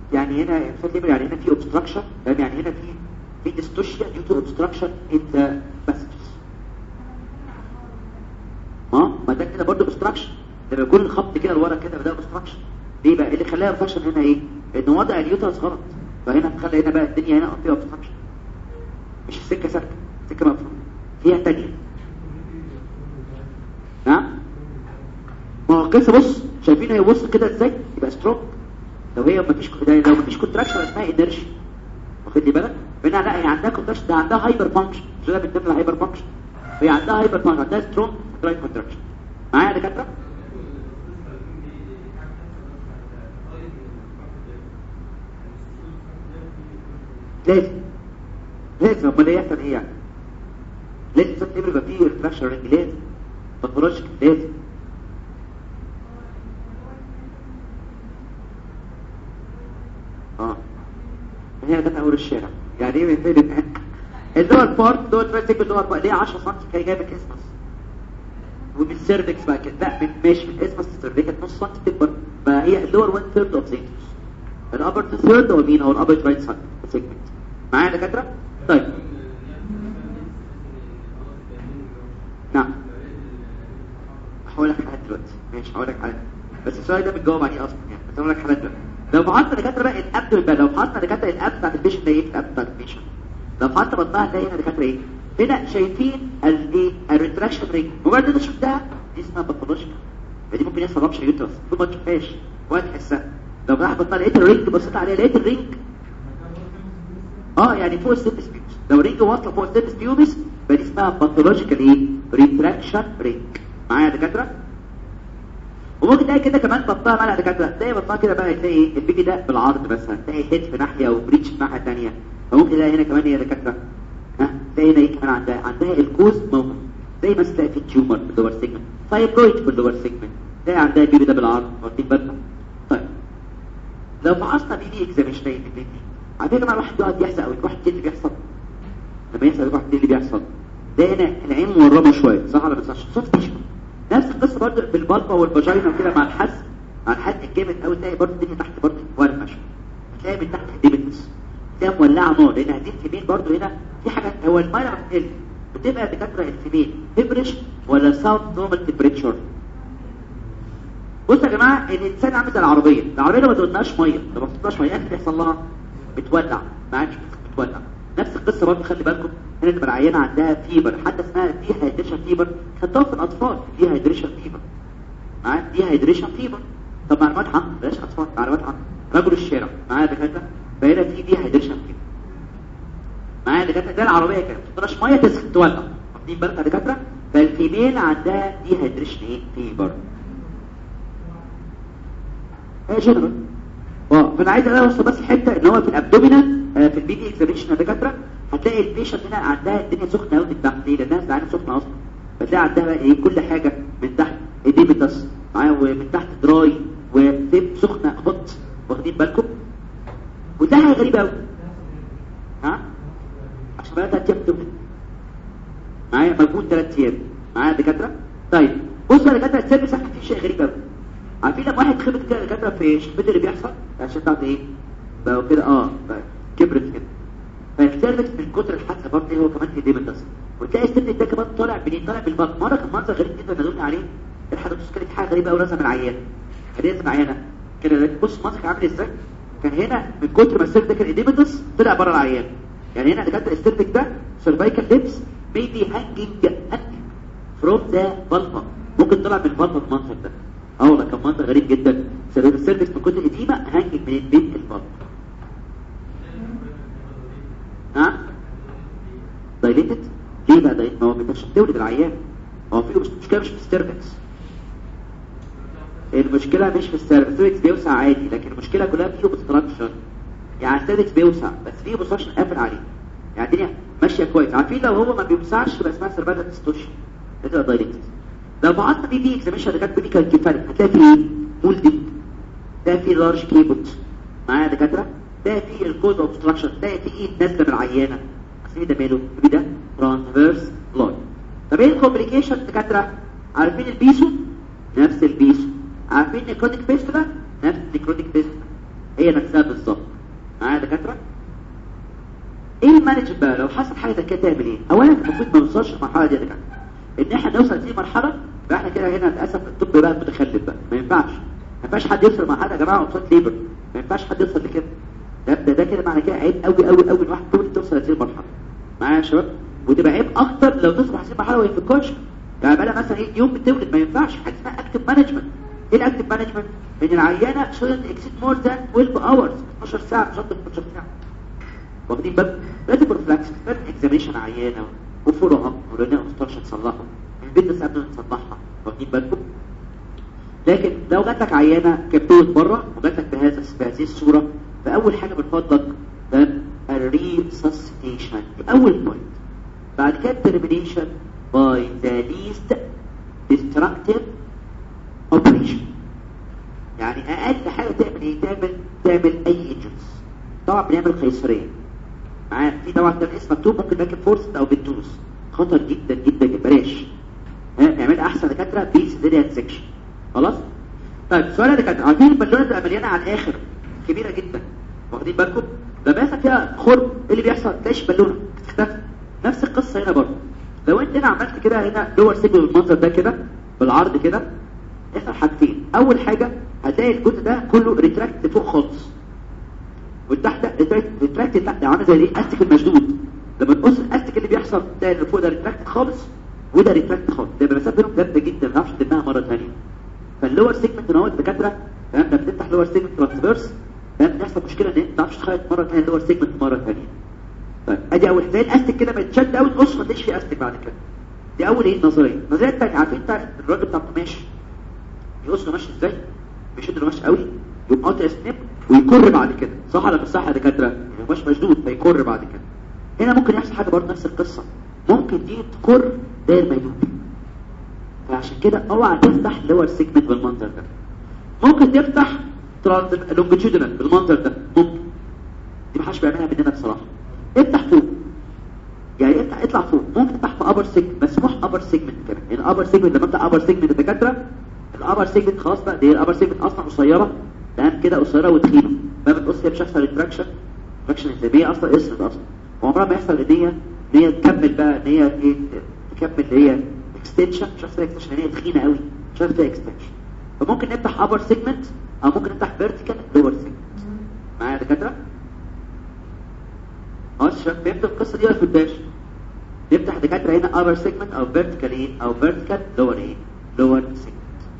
يعني هنا مثال ليبر يعني هنا في obstruction فاهم يعني هنا في في dystocia due to obstruction in the passages اه ما ده كده برضه obstruction لما يكون الخط كده لورا كده ده obstruction ليه بقى اللي خلاها obstruction هنا ايه ان وضع اليوترس غلط فهنا تخلي هنا بقى الدنيا هنا فيها obstruction مش السكه سالكه سكه مفروض فيها تانية نعم ما هو القصه بص شايفين هي بص كده ازاي يبقى ستروك لو هي مفيش لو مفيش كونتراكشن اسمها انرجي واخد لي بالك هنا لا هي عندها كونتراكشن ده عندها هايبر فانكشن مش ده بتدل هايبر فانكشن هي عندها هايبر فانكشن عندها سترونج درايف كونتراكشن معايا يا دكاتره لازم لازم امال ايه يحصل ايه يعني لازم صوت يبقى فيه ريفراكشن رينج لازم باثولوجيك لازم اه هي ده اول الشارع يعني ايه من فين اللور بارت دول ماسك اللور بارت ليه 10 سم كان جايبك اسمس ومن السيرفكس بقى كده لا من ماشي من اسمس السيرفكس نص سم تكبر ما هي اللور 1 ثيرد اوف زيتوس الابر ثيرد هو مين هو الابر رايت سايد سيجمنت معايا يا دكاتره طيب نعم هقول لك حاجه دلوقتي ماشي هقول لك حاجه بس السؤال ده بتجاوب عليه اصلا يعني بس هقول لك حاجه دلوقتي لو فحصنا دكاتره بقى الابدو بقى لو فحصنا دكاتره الاب بتاعت البيشنت ده ايه الاب بتاعت البيشنت لو فحصنا بطنها هتلاقي هنا دكاتره ايه هنا شايفين الايه الريتراكشن رينج مجرد انت شفتها دي اسمها باثولوجيكال دي ممكن يحصل ربشه يوترس طول ما تشوفهاش ولا تحسها لو فتحت بطنها لقيت الرينج بصيت عليها لقيت الرينج اه يعني فوق السيرفس بيوبس لو رينج واصله فوق السيرفس بيوبس يبقى دي اسمها باثولوجيكال ايه ريتراكشن رينج معايا يا دكاتره وممكن تلاقي كده كمان بطها مالها دكاتره تلاقي بطها كده بقى تلاقي البيبي ده بالعرض مثلا تلاقي هيد في ناحيه وبريتش في ناحيه ثانيه فممكن تلاقي هنا كمان هي دكاتره ها تلاقي هنا ايه كمان عندها عندها الكوز موجود زي ما تلاقي في تيومر في اللور سيجمنت فايبرويد في اللور سيجمنت تلاقي عندها البيبي ده بالعرض واخدين بالنا طيب لو فحصنا بي دي اكزاميشن البيبي على فكره الواحد يقعد يحزق قوي واحد ايه اللي بيحصل لما يحصل واحد ايه اللي بيحصل ده هنا العين مورمه شويه صح ولا مش صوت تشبه نفس القصه برضه بالبلطه والفاجينا وكده مع الحس مع الحد الجامد قوي تلاقي برضه الدنيا تحت برضه ورمه شويه تلاقي من تحت ديبتس تلاقي مولعه نار لان هذه الفيميل برضه هنا في حاجه هو الميه بتقل بتبقى دكاتره الفيميل تبرش ولا ساوند نورمال تمبريتشر بصوا يا جماعه الانسان عامل زي العربيه العربيه لو ما تقولناش ميه لو ما تحطناش ميه ايه بيحصل لها بتولع ما عادش بتولع نفس القصه برضه خلي بالكم هنا تبقى العيانه عندها فيبر حتى اسمها دي هايدريشن فيبر خدتوها في الاطفال دي هايدريشن فيبر معايا دي هايدريشن فيبر طب معلومات عامه بلاش اطفال معلومات عامه رجل الشارع معايا دكاتره فهنا في دي هايدريشن فيبر معايا دكاتره ده العربيه كده ما تحطناش ميه تسخن تولع واخدين بالك يا دكاتره فالفيميل عندها دي هايدريشن ايه فيبر ايه جنرال اه فانا عايز اوصل بس حته ان هو في الابدومينال آه في البي دي اكزاميشن يا دكاتره هتلاقي البيشنت هنا عندها الدنيا سخنه قوي من تحت ليه لانها ساعات سخنه اصلا فتلاقي عندها بقى ايه كل حاجه من تحت ايديمتس معايا ومن تحت دراي وتب سخنه هوت واخدين بالكم وده حاجه غريبه قوي ها عشان بقى ثلاث ايام تولد معايا مجهود ثلاث ايام معايا دكاتره طيب بصوا يا دكاتره السيرفيس احنا في شيء غريب قوي عارفين لما واحد خبط كده دكاتره في شفت اللي بيحصل عشان تعرف ايه بقى كده اه بقى كبرت كده فالسيرفكس من كتر الحادثه برضه هو كمان في ديمنتس وتلاقي السن ده كمان طالع منين طالع بالبطن مره كان منظر غريب جدا نزلت عليه الحدث كانت حاجه غريبه قوي رسم العيان كان رسم عيانه كده بص ماسك عامل ازاي كان هنا من كتر ما السيرفكس ده كان ديمنتس طلع بره العيان يعني هنا دكاتره السيرفكس ده سيرفايكال ليبس maybe hanging from the vulva ممكن طلع من الفالفا المنظر ده اه والله كان منظر غريب جدا سبب السيرفكس من كتر القديمه هانجنج من البيت الفالفا ها دايليتد ليه بقى دايليتد ما هو مش بتولد العيان هو في مشكله مش في السيرفكس المشكله مش في السيرفكس السيرفكس بيوسع عادي لكن المشكله كلها فيه اوبستراكشن يعني السيرفكس بيوسع بس فيه اوبستراكشن قافل عليه يعني الدنيا ماشيه كويس عارفين لو هو ما بيوسعش يبقى اسمها سيرفايكال ديستوشن ده تبقى دايليتد لو بعضنا بي بي اكزاميشن اللي كانت ميديكال كيفالي هتلاقي فيه ايه مولدنج ده فيه لارج كيبلز معايا دكاتره ده فيه الكود اوبستراكشن ده فيه ايد نازله من العيانه اصل ده ماله ده ترانسفيرس لاين طب ايه الكومبليكيشن دكاتره عارفين البيسو نفس البيسو عارفين الكرونيك فيستولا نفس الكرونيك فيستولا هي هي نفسها بالظبط معايا يا دكاتره ايه المانج بقى لو حصل حاجه زي كده تعمل ايه اولا المفروض ما نوصلش للمرحله دي يا دكاتره ان احنا نوصل لدي مرحله يبقى احنا كده هنا للاسف الطب بقى متخلف بقى ما ينفعش ما ينفعش حد يوصل لمرحله يا جماعه قصاد ليبر ما ينفعش حد يوصل لكده ده ده, ده كده معنى كده عيب قوي قوي قوي ان واحد طول توصل لهذه المرحله معايا يا شباب وتبقى عيب اكتر لو تصبح هذه المرحله وهي في الكوتش يعني بقى مثلا ايه يوم بتولد ما ينفعش حاجه اسمها اكتف مانجمنت ايه الاكتف مانجمنت ان العيانه شويه اكسيد مور ذان 12 اورز 12 ساعه مش اكتر من 12 ساعه واخدين بالك لازم بروفلاكس لازم اكزاميشن عيانه وفولو اب ولنا مستشفى تصلحه البيزنس قبل ما نصلحها واخدين بالكم لكن لو جات لك عيانه كبتوت بره وجات لك بهذا بهذه الصوره فاول حاجه بنفضلك ده الريسسيتيشن اول بوينت بعد كده termination by the least destructive operation يعني اقل حاجه تعمل ايه تعمل تعمل اي انجنز طبعا بنعمل قيصريه معايا في طبعا كان اسم مكتوب ممكن نركب فورس او بالدوس خطر جدا جدا بلاش ها نعمل احسن دكاتره في سيزيريان سيكشن خلاص طيب السؤال يا دكاتره عارفين البالونه تبقى مليانه على الاخر كبيره جدا واخدين بالكم لما يحصل فيها خرم ايه اللي بيحصل تلاقيش بالونه تختفي نفس القصه هنا برضه لو انت هنا عملت كده هنا لور سيجنال بالمنظر ده كده بالعرض كده يحصل حاجتين اول حاجه هتلاقي الجزء ده كله ريتراكت فوق خالص والتحت ريتراكت تحت عامل زي ايه استك المشدود لما تقص الاستك اللي بيحصل تلاقي اللي فوق ده ريتراكت خالص وده ريتراكت خالص ده المسافه بينهم جامده جدا ما تعرفش تلمها مره ثانيه فاللور سيجمنت هو الدكاتره تمام لما بتفتح لور سيجمنت ترانسفيرس تمام بيحصل مشكله ان انت ما تعرفش تخيط مره ثانيه اللور سيجمنت مره ثانيه طيب ادي اول زي الاستك كده بيتشد قوي تقص ما تلاقيش فيه استك بعد كده دي اول ايه نظريه النظريه الثانيه عارفين انت الراجل بتاع القماش يقص قماش ازاي بيشد القماش قوي يقوم قاطع سنيب ويكر بعد كده صح ولا مش صح يا دكاتره القماش مشدود فيكر بعد كده هنا ممكن يحصل حاجه برضه نفس القصه ممكن دي تكر داير ما يدوب فعشان كده اوعى تفتح لور سيجمنت بالمنظر ده ممكن تفتح لونجيتيودنال بالمنظر ده ممكن دي محدش بيعملها مننا بصراحه افتح فوق يعني افتح اطلع فوق ممكن تفتح في ابر سيجمنت بس روح ابر سيجمنت كمان يعني ابر سيجمنت لما افتح ابر سيجمنت الدكاتره الابر سيجمنت خلاص بقى دي الابر سيجمنت اصلا قصيره تمام كده قصيره وتخينه ما بتقص مش هيحصل ريتراكشن ريتراكشن ازاي اصلا اسرد اصلا وعمرها ما يحصل ان هي ان هي تكمل بقى ان هي ايه تكمل اللي هي اكستنشن مش هيحصل اكستنشن ان هي تخينه قوي مش هيحصل اكستنشن فممكن نفتح ابر سيجمنت او ممكن نفتح فيرتيكال لور سيجمنت معايا يا دكاتره اه شباب فهمت القصه دي ولا في الداش نفتح دكاتره هنا ابر سيجمنت او فيرتيكال ايه او فيرتيكال لور ايه لور سيجمنت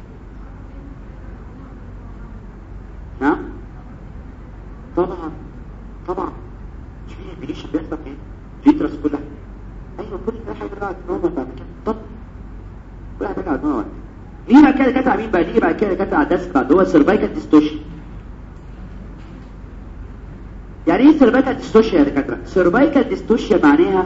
نعم طبعا طبعا مش في البليشن بيحصل ايه اليوترس كلها ايوه كل ده حاجه بقى نورمال بعد كده طب كل حاجه بقى نورمال ليه بقى كده كاتب مين بقى ليه بقى كده كاتب على الديسك بعد هو سيرفايكال ديستوشن يعني ايه سيرفايكال ديستوشيا يا دكاتره سيرفايكال ديستوشيا معناها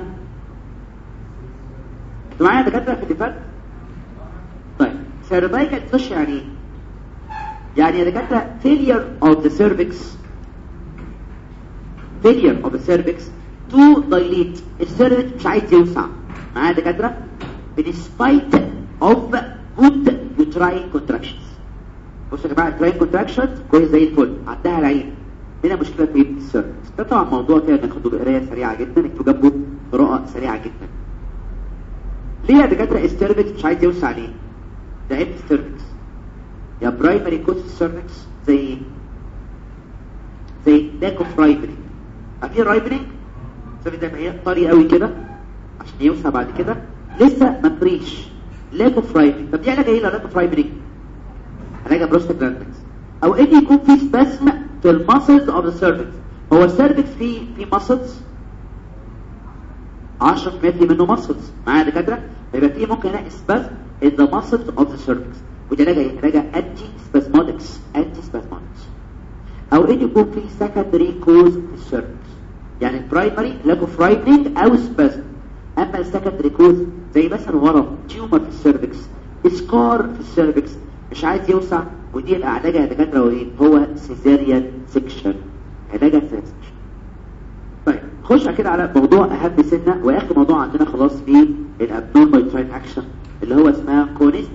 انتوا معايا يا دكاتره في اللي فات طيب سيرفايكال ديستوشيا يعني ايه يعني يا دكاتره failure of the cervix failure of the cervix to dilate السيرفكس مش عايز يوسع معايا يا دكاتره despite of good uterine contractions بصوا يا جماعه uterine contractions كويس زي الفل عدها العين هنا مشكله في السيرفكس ده طبعا موضوع كده ناخده بقرايه سريعه جدا اكتبوا جنبه قراءه سريعه جدا ليه يا دكاتره السيرفكس مش عايز يوسع ليه ده عيب السيرفكس يا برايمري كوز السيرفكس زي زي لاك اوف رايبرينج عارفين رايبرينج السيرفكس ده هي طري قوي كده عشان يوسع بعد كده لسه ما فريش لاك اوف رايبرينج طب دي علاجه ايه لاك اوف رايبرينج علاجه بروستاجلاندكس او ان يكون في سباسم في الماسلز اوف ذا سيرفكس هو السيرفكس فيه في ماسلز 10% منه ماسلز معايا دكاتره يبقى في ممكن هنا سباسم in the muscles of the cervix ودي علاجه ايه علاجه انتي سباسمودكس انتي سباسمودكس او ان يكون في سكندري كوز في السيرفكس يعني البرايمري لاك اوف رايبنينج او سباسم اما السكندري كوز زي مثلا ورم تيومر في السيرفكس اسكار في السيرفكس مش عايز يوسع ودي العلاج يا دكاتره ايه هو سيزاريان سيكشن علاجها سيزاريان سيكشن طيب خش كده على موضوع اهم سنه واخر موضوع عندنا خلاص في الابنورمال تراين اكشن اللي هو اسمها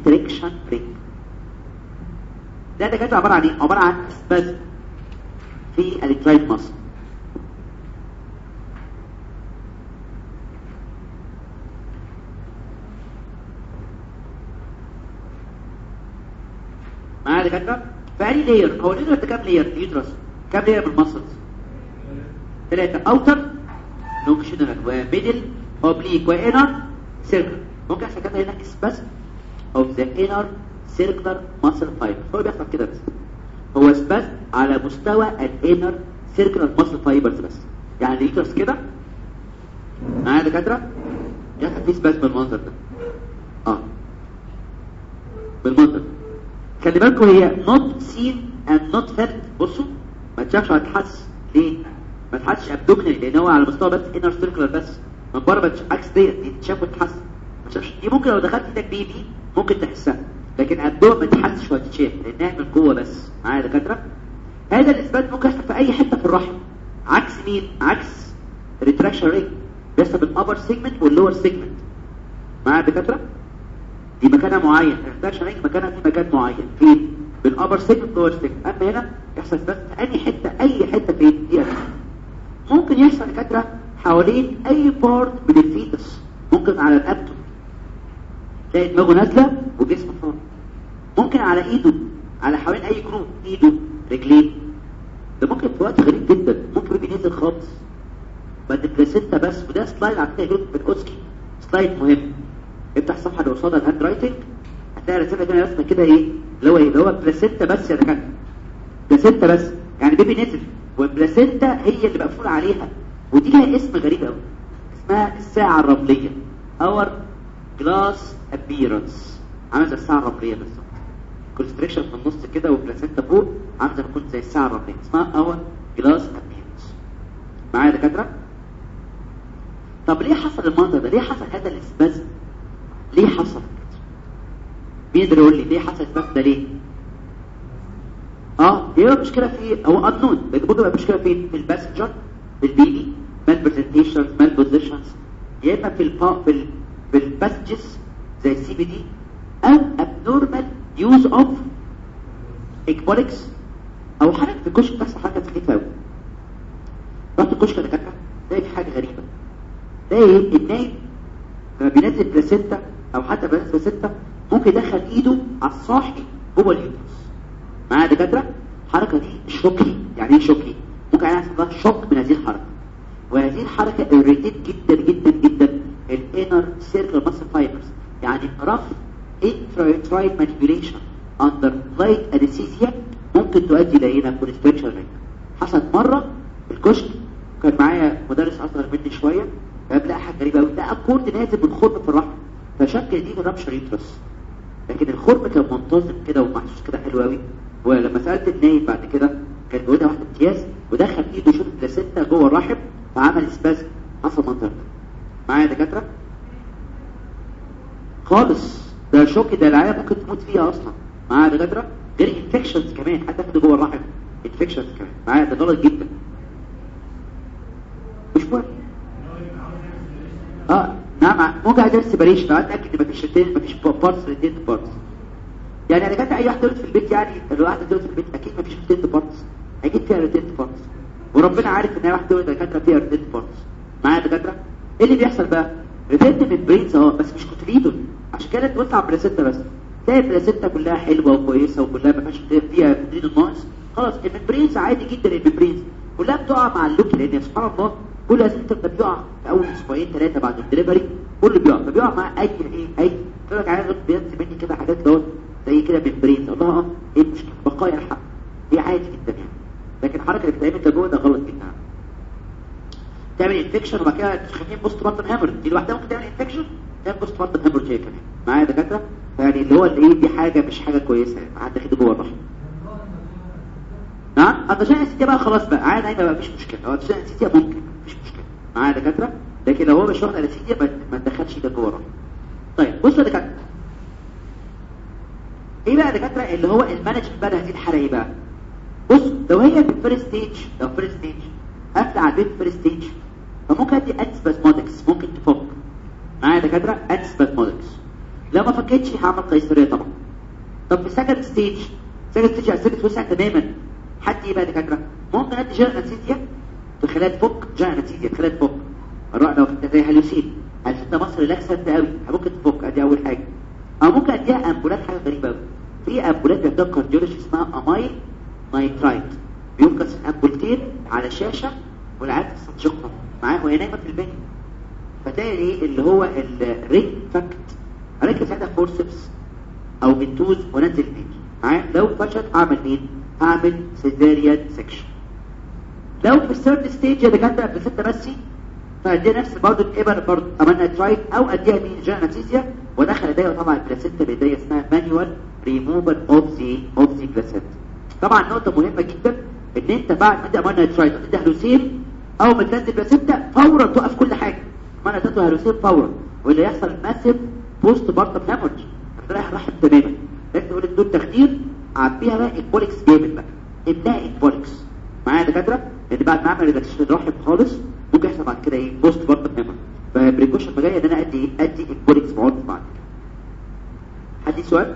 كونستريكشن رينج ده دكاتره عباره عن ايه عباره عن سبازم في الكلايد ماسل معايا يا دكاتره فاني لاير هو اليوترس ده كام لاير اليوترس كام لاير من المسلز ثلاثه اوتر لونجيشنال وميدل اوبليك وانر سيركل ممكن عشان كده هنا اسباس اوف ذا انر سيركلر ماسل فايبر هو بيحصل كده بس هو اسباس على مستوى الانر سيركلر ماسل فايبرز بس يعني اليوترس كده معايا يا دكاتره يحصل فيه اسباس بالمنظر ده اه بالمنظر خلي بالكم هي not seen and not felt بصوا ما تشافش هتحس ليه ما تحسش ابدومينال لان هو على مستوى بس انر سيركلر بس من بره ما تش- عكس ديت دي تشاف وتحس ما تشافش دي ممكن لو دخلت ايدك بيبي ممكن تحسها لكن ابدوم ما تحسش ولا تتشاف لانها من جوه بس معايا يا دكاتره هذا الاثبات ممكن يحصل في اي حته في الرحم عكس مين عكس ريتراكشن رينج بيحصل بالابر سيجمنت واللور سيجمنت معايا يا دكاتره دي مكانها معين الريتراكشن رينج مكانها في مكان معين فين بالابر سيجمنت لور سيجمنت اما هنا يحصل بس في اي حته اي حته فين دي أكيد. ممكن يحصل دكاتره حوالين اي بارت من الفيتس ممكن على الابتو تلاقي دماغه نازله وجسمه فوق ممكن على ايده على حوالين اي جروب ايده رجليه ده ممكن في وقت غريب جدا ممكن بيبي نزل خالص بعد البلاسينتا بس وده سلايد على فكره من اوسكي سلايد مهم افتح الصفحه اللي قصادها الهاند رايتنج هتلاقي رسمه كده رسمه كده ايه اللي هو ايه اللي هو بلاسينتا بس يا دكاتره بلاسينتا بس يعني بيبي نزل والبلاسينتا هي اللي مقفول عليها ودي لها اسم غريب قوي اسمها الساعه الرمليه اور جلاس ابيرنس عامل زي الساعه الرمليه بالظبط كونستريكشن في النص كده والبلاسينتا فوق عامل زي ما تكون زي الساعه الرمليه اسمها اور جلاس ابيرنس معايا يا دكاتره طب ليه حصل المنظر ده ليه حصل هذا الاسبازم ليه حصل مين يقدر يقول لي ليه حصل الاسبازم ده ليه اه هي المشكله في هو انون برضه بقى المشكله فين في الباسنجر في البيبي مال برزنتيشنز مال بوزيشنز يا اما في البا في ال في الباسجز زي السي بي دي او ابنورمال يوز اوف اكبولكس او حاجه في الكشك بتحصل حاجه سخيفه قوي رحت الكشك يا دكاتره تلاقي في حاجه غريبه تلاقي ايه النايم لما بينزل بلاسينتا او حتى بينزل بلاسينتا ممكن يدخل ايده على الصاحي جوه اليوترس معايا يا دكاتره الحركه دي شوكي يعني ايه شوكي ممكن يعني يحصل لها شوك من هذه الحركه وهذه الحركه irritate جدا جدا جدا الانر سيركل ماسل فايبرز يعني رف intrauterine manipulation under light anesthesia ممكن تؤدي الى هنا constriction rate حصلت مره في الكشك كان معايا مدرس اصغر مني شويه بلاقي حاجه غريبه قوي لقى كورد نازل من خرم في الرحم فشك دي رابشر يوترس لكن الخرم كان منتظم كده ومحسوس كده حلو قوي ولما سالت النايم بعد كده كان جوده واحده امتياز ودخل ايده شوف البلاسينتا جوه الرحم فعمل سبازم حصل منظر ده معايا يا دكاتره خالص ده شوك ده العيال ممكن تموت فيها اصلا معايا يا دكاتره غير انفكشنز كمان حتى اخده جوه الرحم انفكشنز كمان معايا ده غلط جدا مش مهم اه نعم ممكن عايز سيبريشن اتاكد ان مفيش ريتين مفيش بارتس ريتين بارتس يعني انا كانت اي واحد تولد في البيت يعني الواحده تولد في البيت اكيد مفيش ريتين بارتس اكيد فيها ريتين بارتس وربنا عارف ان اي واحده تولد دكاتره فيها ريتين بارتس معايا دكاتره ايه اللي بيحصل بقى ريتين من برينز اه بس مش كوتليدون عشان كده تبص على البلاسينتا بس تلاقي البلاسينتا كلها حلوه وكويسه وكلها ما فيهاش فيها كوتليدون ناقص خلاص الممبرينز عادي جدا الممبرينز كلها بتقع مع اللوكي لان سبحان الله كل لازم تبدا بيقع في اول اسبوعين ثلاثه بعد الدليفري كله بيقع فبيقع مع اي ايه اي تقول لك عايز بينزل مني كده حاجات دوت زي كده ممبرينز الله اه ايه المشكله بقايا الحق دي عادي جدا يعني لكن الحركه اللي بتتعمل ده جوه ده غلط جدا تعمل انفكشن وبعد كده تخليهم بوست مارتن هامر دي لوحدها ممكن تعمل انفكشن تعمل بوست مارتن هامر جاي كمان معايا يا دكاتره يعني اللي هو اللي ايه دي حاجه مش حاجه كويسه يعني حد كده جوه الرحم نعم التشنج السيتي بقى خلاص بقى عادي عادي بقى مفيش مشكله هو التشنج السيتي ممكن مفيش مشكله معايا يا دكاتره لكن لو هو مش واخد انستيزيا ما ما تدخلش ده جوه الرحم طيب بصوا يا دكاتره ايه بقى يا دكاتره اللي هو المانجمنت بقى هذه الحاله ايه بقى بص لو هي في الفيرست ستيج لو فيرست ستيج قافله على البيت فيرست ستيج فممكن ادي انسباسمودكس ممكن تفك معايا يا دكاتره انسباسمودكس لو ما فكتش هعمل قيصريه طبعا طب في سكند ستيج سكند ستيج اسيبت وسع تماما حد ايه بقى يا دكاتره ممكن ادي جيرال انستيزيا تخليها تفك جيرال انستيزيا تخليها تفك الرأي لو انت زي هلوسين هلوسين ده مصر ريلاكسنت قوي ممكن تفك ادي اول حاجه او ممكن اديها امبولات حاجه غريبه قوي في امبولات بيدوها كارديولوجي اسمها امايل نايترايت بيفكس امبولتين على شاشه والعيال تستنشقهم معاه وهي نايمه في البيت فتلاقي ايه اللي هو الرينج فكت عليك ساعتها فورسبس او بنتوز ونزل مين معايا لو فشل اعمل مين هعمل سيزاريان سكشن لو في الثيرد ستيج اللي كانت في ستة بس فاديها نفس برضه الابر برضه عملنا ترايت او اديها مين جاناتيزيا ودخل ايديا طبعا البلاسينتا بايديا اسمها مانيوال ريموفال اوف ذا اوف ذا بلاسينتا طبعا نقطه مهمه جدا ان انت بعد ما انت عملنا ترايت وتدي هلوسين او ما تنزل بلاسينتا فورا توقف كل حاجه ما انا اديته هلوسين فورا واللي يحصل ماسيف بوست بارتم هامورج رايح راح تماما لازم تقول الدول تخدير عبيها بقى البوليكس جامد بقى املاء البوليكس معايا يا دكاتره ان بعد ما اعمل ريلاكسيشن الرحم خالص ممكن يحصل بعد كده ايه بوست بارتم هامورج فبريكوشن ما جايه ان انا ادي ايه ادي البوليكس بعد بعد حد سؤال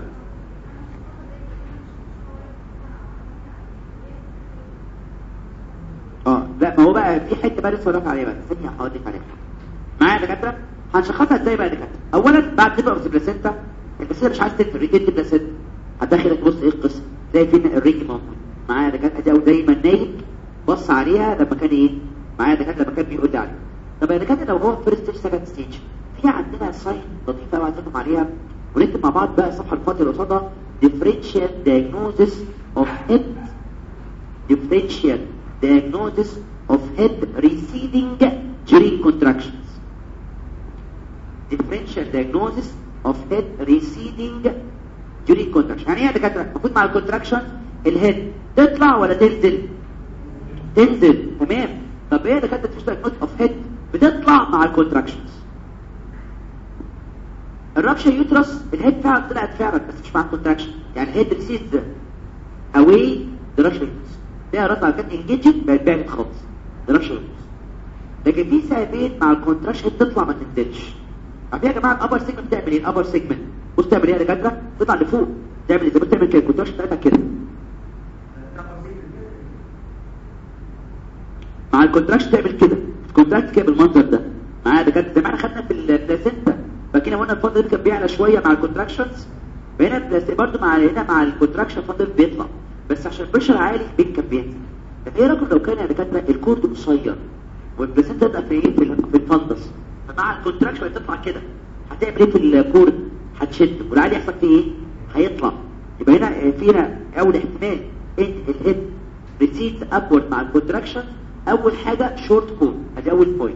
اه لا ما هو بقى في حته بقى لسه واقف عليها بقى ثانيه هقول لك عليها معايا يا دكاتره هنشخصها ازاي بقى يا دكاتره اولا بعد تبقى في البلاسينتا البلاسينتا مش عايز تقفل رجل البلاسينتا هتدخل تبص ايه القصه زي فين الرجل موجود معايا يا دكاتره دي او دايما نايم بص عليها لما كان ايه معايا يا دكاتره لما كان بيقول لي عليها طب يا دكاتره لو هو فيرست ستيج سكند ستيج في عندنا ساين لطيفه قوي عايزكم عليها ونكتب مع بعض بقى الصفحه الفاضيه اللي قصادها differential diagnosis of head differential diagnosis of head receding during contractions differential diagnosis of head receding during contraction يعني ايه يا دكاتره المفروض مع الكونتراكشن الهيد تطلع ولا تنزل تنزل تمام طب ايه يا دكاتره differential diagnosis of head بتطلع مع الكونتراكشنز الرابشة يوترس الهيد فعلا طلعت فعلا بس مش مع الكونتراكشن يعني الهيد ريسيدز اواي دراكشن يوترس ده رد على كانت انجيجد بقت بعدت خالص دراكشن يوترس لكن في سببين مع الكونتراكشن تطلع ما تنزلش عارفين يا جماعه الابر سيجمنت بتعمل ايه الابر سيجمنت بص تعمل ايه يا دكاتره تطلع لفوق تعمل زي ما بتعمل كده الكونتراكشن بتاعتها كده مع الكونتراكشن تعمل كده الكونتراكت كده بالمنظر ده معايا يا دكاتره زي ما احنا خدنا في البلاسينتا فكده قلنا الفضل كان بيعلى شويه مع الكونتراكشنز فهنا برضه مع هنا مع الكونتراكشن الفضل بيطلع بس عشان البريشر عالي البين كان بينزل طب ايه رايكم لو كان يا دكاتره الكورد قصير والبلاسينتا تبقى في ايه في الفندس فمع الكونتراكشن هتطلع كده هتعمل ايه في الكورد هتشد والعالي يحصل فيه ايه هيطلع يبقى هنا فينا اول احتمال ان الهيد ريسيت ابورد مع الكونتراكشن اول حاجه شورت كورد ادي اول بوينت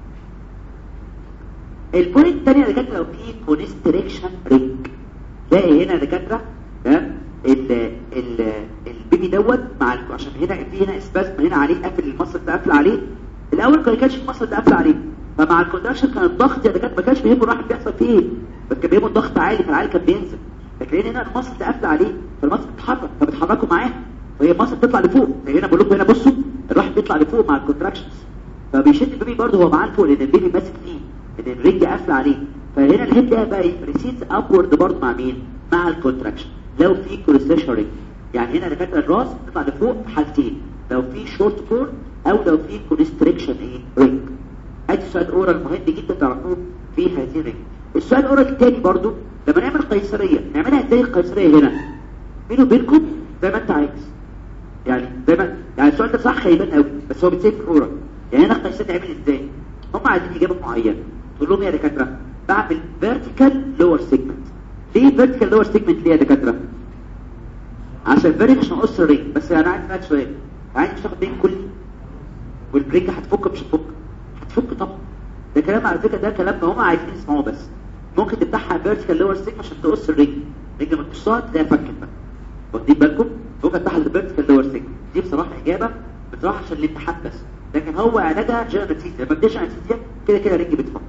البوينت الثانيه يا دكاتره لو في كونستريكشن رينج تلاقي هنا يا دكاتره تمام ال ال البيبي دوت مع ال- عشان هنا في هنا اسبازم هنا عليه قافل المصل ده قافل عليه الاول كان كانش المصل ده قافل عليه فمع الكونتراكشن كان الضغط يا دكاتره ما كانش بيهمه الواحد بيحصل فيه ايه بس كان بيهمه الضغط عالي فالعالي كان بينزل لكن هنا المصل ده قافل عليه فالمصل بيتحرك فبتحركوا معاه وهي المصل بتطلع لفوق زي هنا بقول لكم هنا بصوا الواحد بيطلع لفوق مع الكونتراكشنز فبيشد البيبي برضه هو معاه لفوق لان البيبي ماسك فيه ان الرجل قافله عليه فهنا الهيد ده بقى ريسيت ابورد برضه مع مين مع الكونتراكشن لو في كونستريشن رينج يعني هنا دكاتره الراس بتطلع لفوق في حالتين لو في شورت كورد او لو في كونستريكشن ايه رينج ادي سؤال اورال مهم جدا تعرفوه في هذه الرينج السؤال الاورال الثاني برضه لما نعمل قيصريه نعملها ازاي القيصريه هنا بيني وبينكم زي ما انت عايز يعني زي ما يعني السؤال ده صح هيبان قوي بس هو بيتسال في اورال يعني هنا القيصريه تعمل ازاي هم عايزين اجابه معينه تقول لهم يا دكاتره بعمل فيرتيكال لور سيجمنت ليه فيرتيكال لور سيجمنت ليه يا دكاتره عشان فيرتيكال عشان اقص الرينج بس انا عايز اسالك سؤال عايز مش تاخد بين كلي والبريك هتفك مش هتفك هتفك طبعا ده كلام على فكره ده كلام هم عايزين يسمعوه بس ممكن تفتحها فيرتيكال لور سيجمنت عشان تقص الرينج رجل ما تقصها تلاقيها فكت بقى واخدين بالكم ممكن تفتحها الفيرتيكال لور سيجمنت دي بصراحه اجابه بصراحه عشان الامتحان بس لكن هو علاجها جنرال انستيزيا لما بديش انستيزيا كده كده رجلي بتفك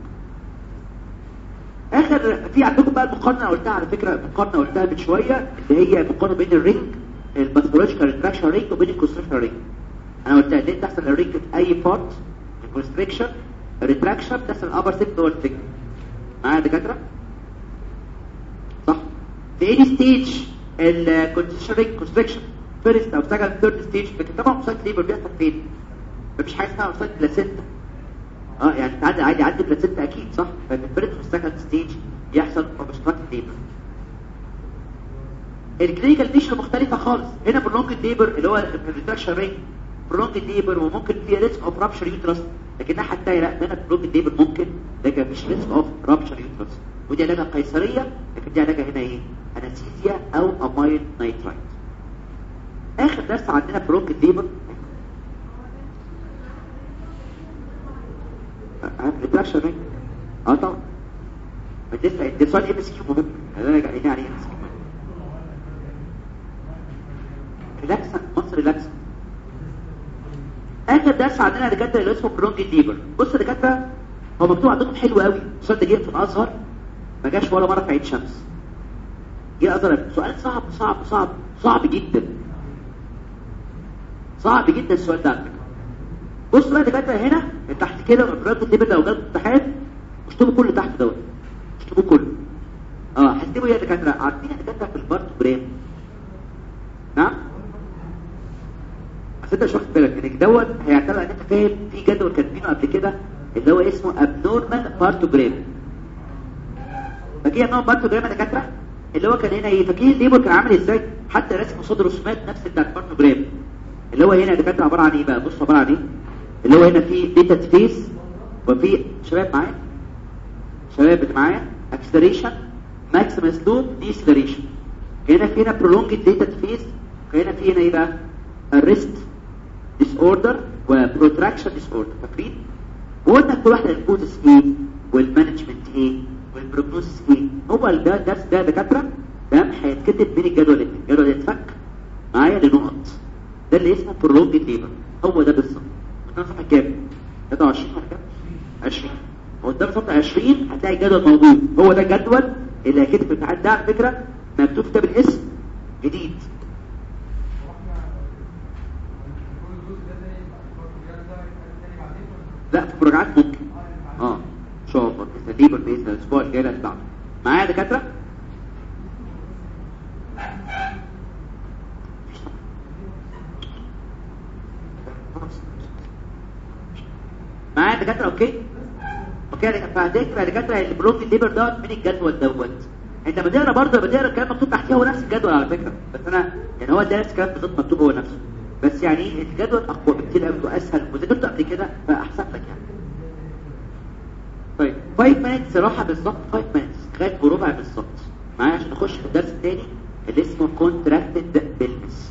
اخر في عندكم بقى المقارنه قلتها على فكره المقارنه قلتها من شويه اللي هي مقارنه بين الرينج الباثولوجيكال ريتراكشن رينج وبين الكونستريكشن رينج انا قلتها ليه تحصل الرينج في اي بارت الكونستريكشن الريتراكشن بتحصل الابر سيجمنت هو السيجمنت معايا يا دكاتره صح في اي ستيج الكونستريكشن رينج كونستريكشن فيرست او سكند ثيرد ستيج لكن طبعا اوسايت ليبر بيحصل فين مفيش حاجه اسمها اوسايت بلاسينتا اه يعني تعدي عادي عدي بلاسينتا اكيد صح ففي الفيرست والسكند ستيج يحصل اوبستراكت ليبر الكلينيكال بيشن مختلفه خالص هنا برولونج ليبر اللي هو الريتراكشن ريت برولونج ليبر وممكن في ريسك اوف رابشر يوترس لكن الناحيه الثانيه لا هنا برولونج ليبر ممكن لكن مفيش ريسك اوف رابشر يوترس ودي علاجها قيصريه لكن دي علاجها هنا ايه انستيزيا او امايل نايترايت اخر درس عندنا برولونج ليبر ريتراكشن ريت اه طبعا لسه ده سؤال ام اس كيو مهم انا راجع عليه ام اس كيو ريلاكسن مصر ريلاكسن اخر درس عندنا دكاتره اللي اسمه برونج ليبر بصوا يا دكاتره هو مكتوب عندكم حلو قوي السؤال ده جه في الازهر ما جاش ولا مره في عين شمس جه الازهر سؤال صعب صعب صعب صعب جدا صعب جدا السؤال ده على فكره بصوا بقى يا دكاتره هنا تحت كده برونج ليبر لو جاب امتحان اشتموا كل تحت دوت اشتموا كله اه هتكتبوا ايه يا دكاتره عارفين يا دكاتره في البارتوجرام نعم بس انت مش واخد بالك انك دوت هيعتمد ان انت فاهم في جدول كاتبينه قبل كده اللي هو اسمه abnormal partogram فاكر abnormal partogram يا دكاتره اللي هو كان هنا ايه فاكرين الليبر كان عامل ازاي حتى رسم قصاد رسومات نفس بتاع البارتوجرام اللي هو هنا يا دكاتره عباره عن ايه بقى بصوا عباره عن ايه اللي هو هنا في داتا سبيس وفي شباب معايا شباب اللي معايا acceleration maximum slope deceleration هنا في هنا prolonged data space هنا في هنا ايه بقى الريست disorder وبروتراكشن disorder فاكرين وقلنا كل واحده الكوزس ايه والمانجمنت ايه والبروجنوسيس ايه هو ده درس ده دكاتره ده هيتكتب بين الجدول الجدول يتفك معايا لنقط ده اللي اسمه prolonged labor هو ده بالظبط كنا صفحه كام 23 ولا كام 20 قدام صفحه 20 هتلاقي الجدول موجود هو ده الجدول اللي هيكتب في الامتحان ده على فكره مكتوب كتاب الاسم جديد لا في مراجعات ممكن اه ان شاء الله تسليم باذن الاسبوع الجاي اللي بعده معايا يا دكاتره معايا يا دكاتره اوكي اوكي فهديك يا دكاتره البروك الليبر دوت من الجدول دوت انت بتقرا برضه بتقرا الكلام مكتوب تحتيه هو نفس الجدول على فكره بس انا يعني هو ده نفس الكلام بالظبط مكتوب هو نفسه بس يعني الجدول اقوى بكتير قوي واسهل وذاكرته قبل كده فاحسن لك يعني طيب 5 minutes راحه بالظبط 5 minutes لغايه بربع بالظبط معايا عشان نخش في الدرس الثاني اللي اسمه contracted pelvis